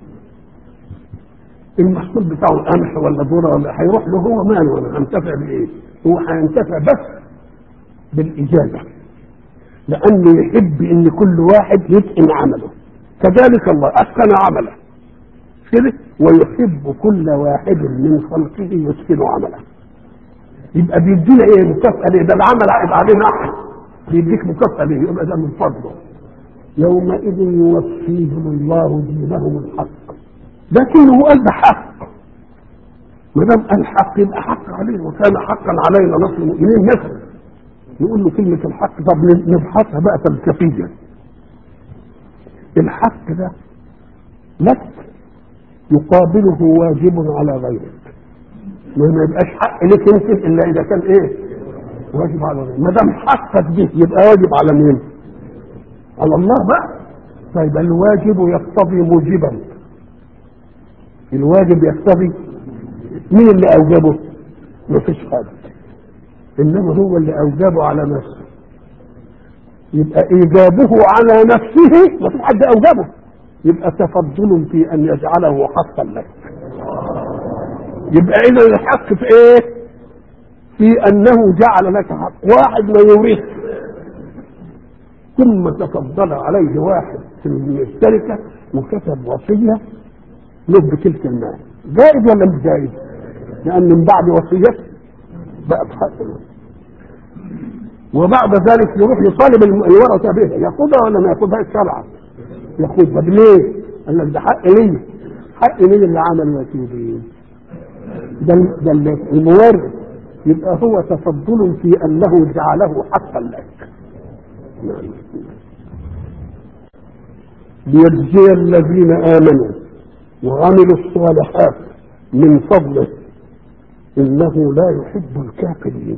Speaker 1: المحصول بتاعه قمح ولا ذره ولا هيروح له هو ماله انا هنتفع بايه؟ هو هينتفع بس بالاجابه لانه يحب ان كل واحد يتقن عمله كذلك الله اتقن عمله كده ويحب كل واحد من خلقه يتقن عمله يبقى بيدينا ايه مكافاه ليه ده العمل هيبقى علينا احنا بيديك مكافاه ليه يبقى ده من فضله يومئذ يوفيهم الله دينهم الحق لكنه قال ده حق ما دام قال حق يبقى حق عليه وكان حقا علينا نصر المؤمنين مثلا نقول له كلمة الحق طب نبحثها بقى فلسفيا الحق ده لك يقابله واجب على غيرك ما يبقاش حق لك انت الا اذا كان ايه واجب على غيرك ما دام حقك به يبقى واجب على مين على الله بقى طيب الواجب يقتضي موجبا الواجب يقتضي مين اللي اوجبه ما فيش حد انما هو اللي اوجبه على نفسه يبقى ايجابه على نفسه ما فيش حد اوجبه يبقى تفضل في ان يجعله حقا لك يبقى اذا الحق في ايه في انه جعل لك حق واحد ما يورث ثم تفضل عليه واحد في الشركه وكتب وصيه له بتلك المال جائز ولا مش جائز لان من بعد وصيته بقى بحق وبعد ذلك يروح يطالب الورثه بها ياخدها ولا ما ياخدهاش شرعا ياخدها ليه؟ قال لك ده حق ليا حق مين اللي عمل يا سيدي؟ ده ده المورث يبقى هو تفضل في انه جعله حقا لك ليجزي الذين امنوا وعملوا الصالحات من فضله انه لا يحب الكافرين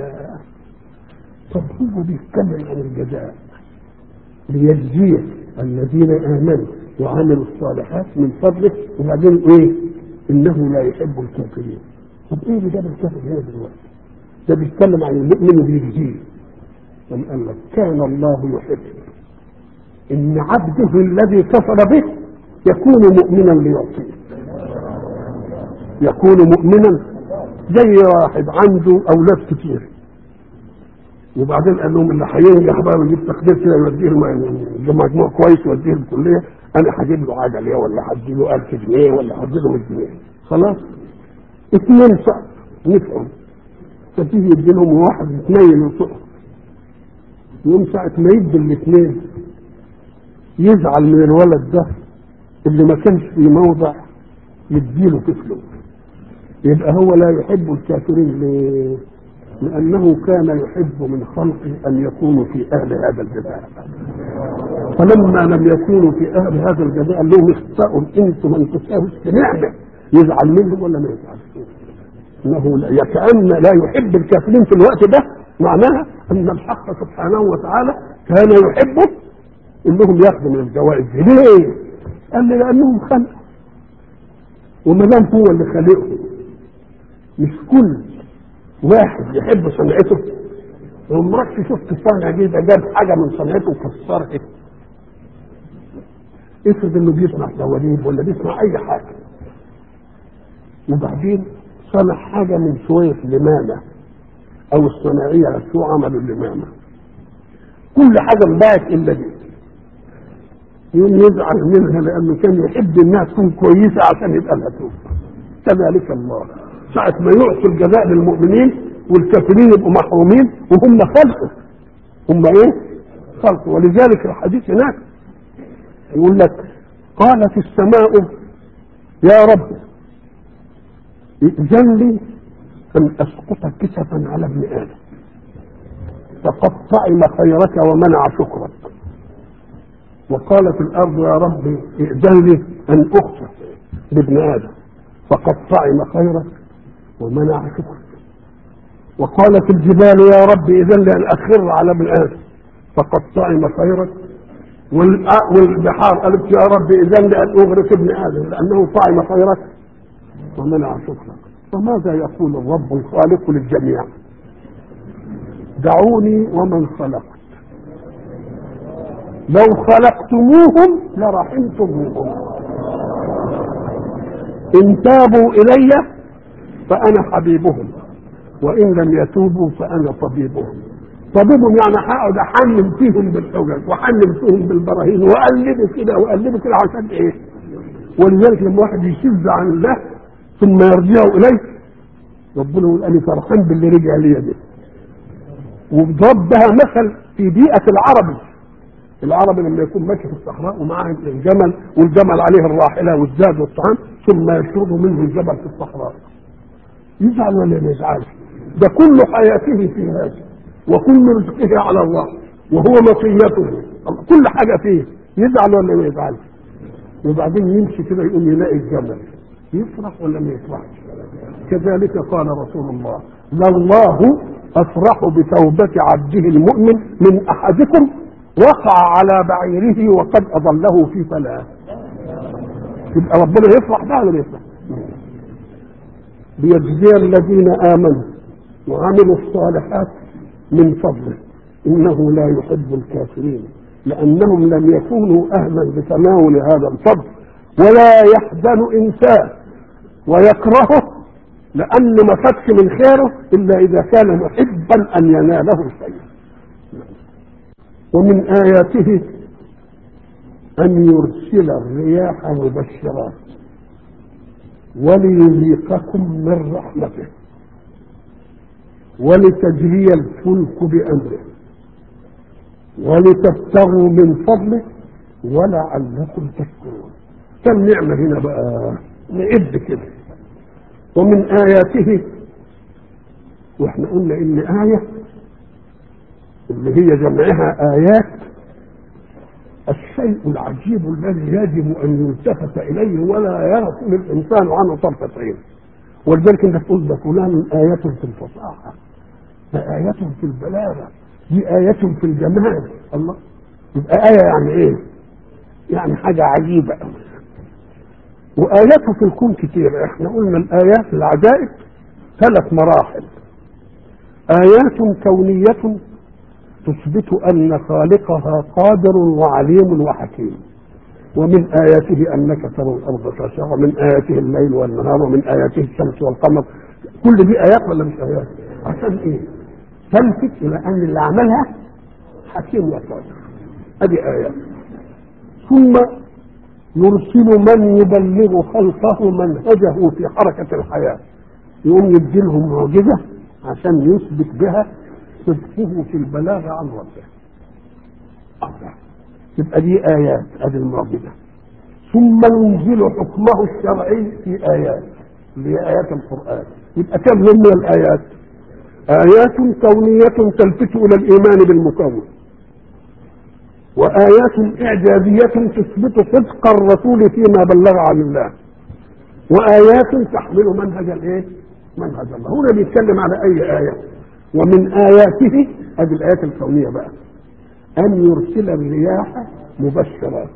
Speaker 1: طب هو بيتكلم عن الجزاء ليجزي الذين امنوا وعملوا الصالحات من فضله وبعدين ايه انه لا يحب الكافرين طب ايه اللي جاب الكافر هنا دلوقتي ده بيتكلم عن المؤمن وبيجزيه من قال لك كان الله يحب ان عبده الذي كفر به يكون مؤمنا ليعطيه يكون مؤمنا زي واحد عنده اولاد كتير وبعدين قال لهم اللي هينجح بقى ويجيب تقدير كده يوديه مجموع كويس يوديه الكليه انا هجيب له عجله ولا هدي له 1000 جنيه ولا هدي له 100 جنيه خلاص اثنين صعب نفعهم فتيجي يدي لهم واحد اثنين وصعب يوم ساعة ما يدي الاثنين يزعل من الولد ده اللي ما كانش في موضع يديله طفله يبقى هو لا يحب الكافرين ليه؟ لأنه كان يحب من خلقه أن يكونوا في أهل هذا الجزاء فلما لم يكونوا في أهل هذا الجزاء قال لهم اخطأوا أنتم من تساووا نعمة يزعل منهم ولا ما يزعلش انه لا كأن لا يحب الكافرين في الوقت ده معناها ان الحق سبحانه وتعالى كان يحب انهم ياخذوا من الجوائز دي ليه؟ قال لي لانهم خلق وما دام هو اللي خالقهم مش كل واحد يحب صنعته عمرك شفت صانع جديد جاب حاجه من صنعته وكسرها افرض انه بيصنع دواليب ولا بيصنع اي حاجه وبعدين صنع حاجه من شويه لمامه او الصناعيه شو عملوا اللمامه كل حاجه انباعت الا دي يوم يزعل منها لانه كان يحب انها تكون كويسه عشان يبقى لها توب كذلك الله ساعة ما يعطي الجزاء للمؤمنين والكافرين يبقوا محرومين وهم خلقه هم ايه؟ خلقه ولذلك الحديث هناك يقول لك قالت السماء يا رب ائذن لي ان اسقط كسفا على ابن ادم فقد طعم خيرك ومنع شكرك وقالت الارض يا رب ائذن لي ان اخسف لابن ادم فقد طعم خيرك ومنع شكرك وقالت الجبال يا رب اذن لي ان اخر على ابن ادم فقد طعم خيرك والبحار قالت يا رب اذن لي ان اغرق ابن ادم لانه طعم خيرك ومنع شكرك فماذا يقول الرب الخالق للجميع دعوني ومن خلقت لو خلقتموهم لرحمتموهم ان تابوا الي فانا حبيبهم وان لم يتوبوا فانا طبيبهم طبيبهم يعني هقعد احنن فيهم بالحجج واحنن فيهم بالبراهين واقلبه كده واقلبه كده عشان ايه؟ ولذلك لما واحد يشذ عن الله ثم يرجع اليه ربنا يقول انا فرحان باللي رجع لي ده وضرب بها مثل في بيئه العربي العربي لما يكون ماشي في الصحراء ومعاه الجمل والجمل عليه الراحله والزاد والطعام ثم يشرب منه الجبل في الصحراء يزعل ولا ما يزعلش ده كل حياته في هذا وكل رزقه على الله وهو مطيته كل حاجه فيه يزعل ولا ما يزعلش وبعدين يمشي كده يقوم يلاقي الجمل يفرح ولا ما يفرحش كذلك قال رسول الله لله افرح بتوبه عبده المؤمن من احدكم وقع على بعيره وقد اضله في فلاه يبقى ربنا يفرح ده ولا يفرح ليجزي الذين امنوا وعملوا الصالحات من فضله انه لا يحب الكافرين لانهم لم يكونوا اهلا لتناول هذا الفضل ولا يحزن انسان ويكرهه لأن ما فاتش من خيره إلا إذا كان محبا أن يناله شيء ومن آياته أن يرسل الرياح مبشرات وليذيقكم من رحمته ولتجري الفلك بأمره ولتبتغوا من فضله ولعلكم تشكرون كم نعمة هنا بقى نعد كده ومن آياته واحنا قلنا ان آية اللي هي جمعها آيات الشيء العجيب الذي يجب ان يلتفت اليه ولا يغفل الانسان عنه طرفة عين ولذلك انت تقول ده فلان آية في الفصاحة ده آية في البلاغة دي آية في الجمال الله يبقى آية يعني ايه؟ يعني حاجة عجيبة أوي وآياته في الكون كتير احنا قلنا الآيات العجائب ثلاث مراحل آيات كونية تثبت أن خالقها قادر وعليم وحكيم ومن آياته أنك ترى الأرض خاشعة ومن آياته الليل والنهار ومن آياته الشمس والقمر كل دي آيات ولا مش آيات؟ عشان إيه؟ تلفت إلى أن اللي عملها حكيم وقادر هذه آيات ثم يرسل من يبلغ خلقه منهجه في حركة الحياة يقوم يديلهم معجزة عشان يثبت بها صدقه في البلاغ عن ربه الله يبقى دي آيات هذه المعجزة ثم ينزل حكمه الشرعي في آيات اللي هي آيات القرآن يبقى كم من الآيات آيات كونية تلفت إلى الإيمان بالمكون وآيات إعجازية تثبت صدق الرسول فيما بلغ عن الله وآيات تحمل منهج الإيه؟ منهج الله هنا بيتكلم على أي آية ومن آياته هذه الآيات الكونية بقى أن يرسل الرياح مبشرات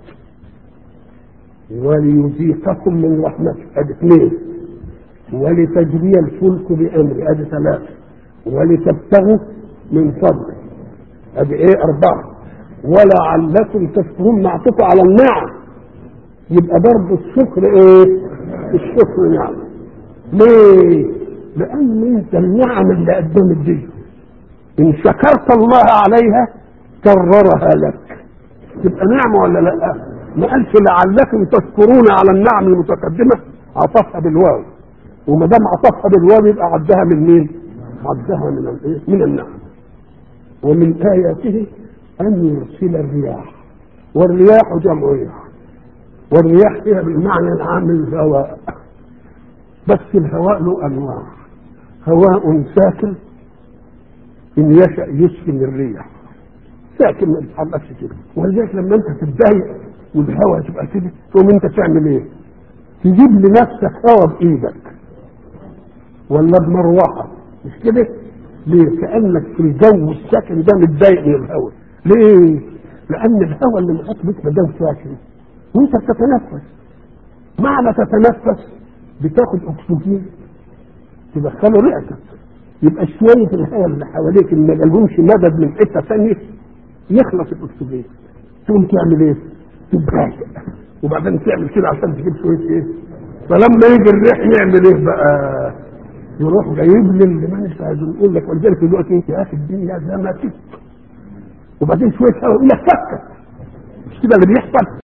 Speaker 1: وليذيقكم من رحمته ادي اثنين ولتجري الفلك بامره ادي ثلاثه ولتبتغوا من فضله ادي ايه اربعه ولعلكم تشكرون معطوف على النعم يبقى برضه الشكر ايه الشكر نعم ليه لان انت النعم اللي قدمت دي ان شكرت الله عليها كررها لك تبقى نعمه ولا لا ما قالش لعلكم تشكرون على النعم المتقدمه عطفها بالواو وما دام عطفها بالواو يبقى عدها من مين؟ عدها من الايه؟ من النعم ومن اياته ان يرسل الرياح والرياح جمع رياح والرياح فيها بالمعنى العام الهواء بس الهواء له انواع هواء ساكن ان يشا يسكن الريح ساكن ما بيتحركش كده ولذلك لما انت تتضايق والهواء تبقى كده تقوم انت تعمل ايه؟ تجيب لنفسك هواء بايدك ولا بمروحه مش كده؟ ليه؟ كانك في الجو الساكن ده متضايق من الهواء ليه؟ لان الهواء اللي محيط بيك ما دام ساكن وانت بتتنفس معنى تتنفس بتاخد اكسجين تدخله رئتك يبقى شويه الهواء اللي حواليك اللي ما جالهمش مدد من حته ثانيه يخلص الاكسجين تقوم تعمل ايه؟ تتضايق وبعدين تعمل كده عشان تجيب شويه ايه؟ فلما يجي الريح يعمل ايه بقى؟ يروح جايب لي اللي ما انت عايز نقول لك ولذلك دلوقتي انت يا اخي الدنيا زي ما تبت وبعدين شويه هواء يقول لك فكك مش كده اللي بيحصل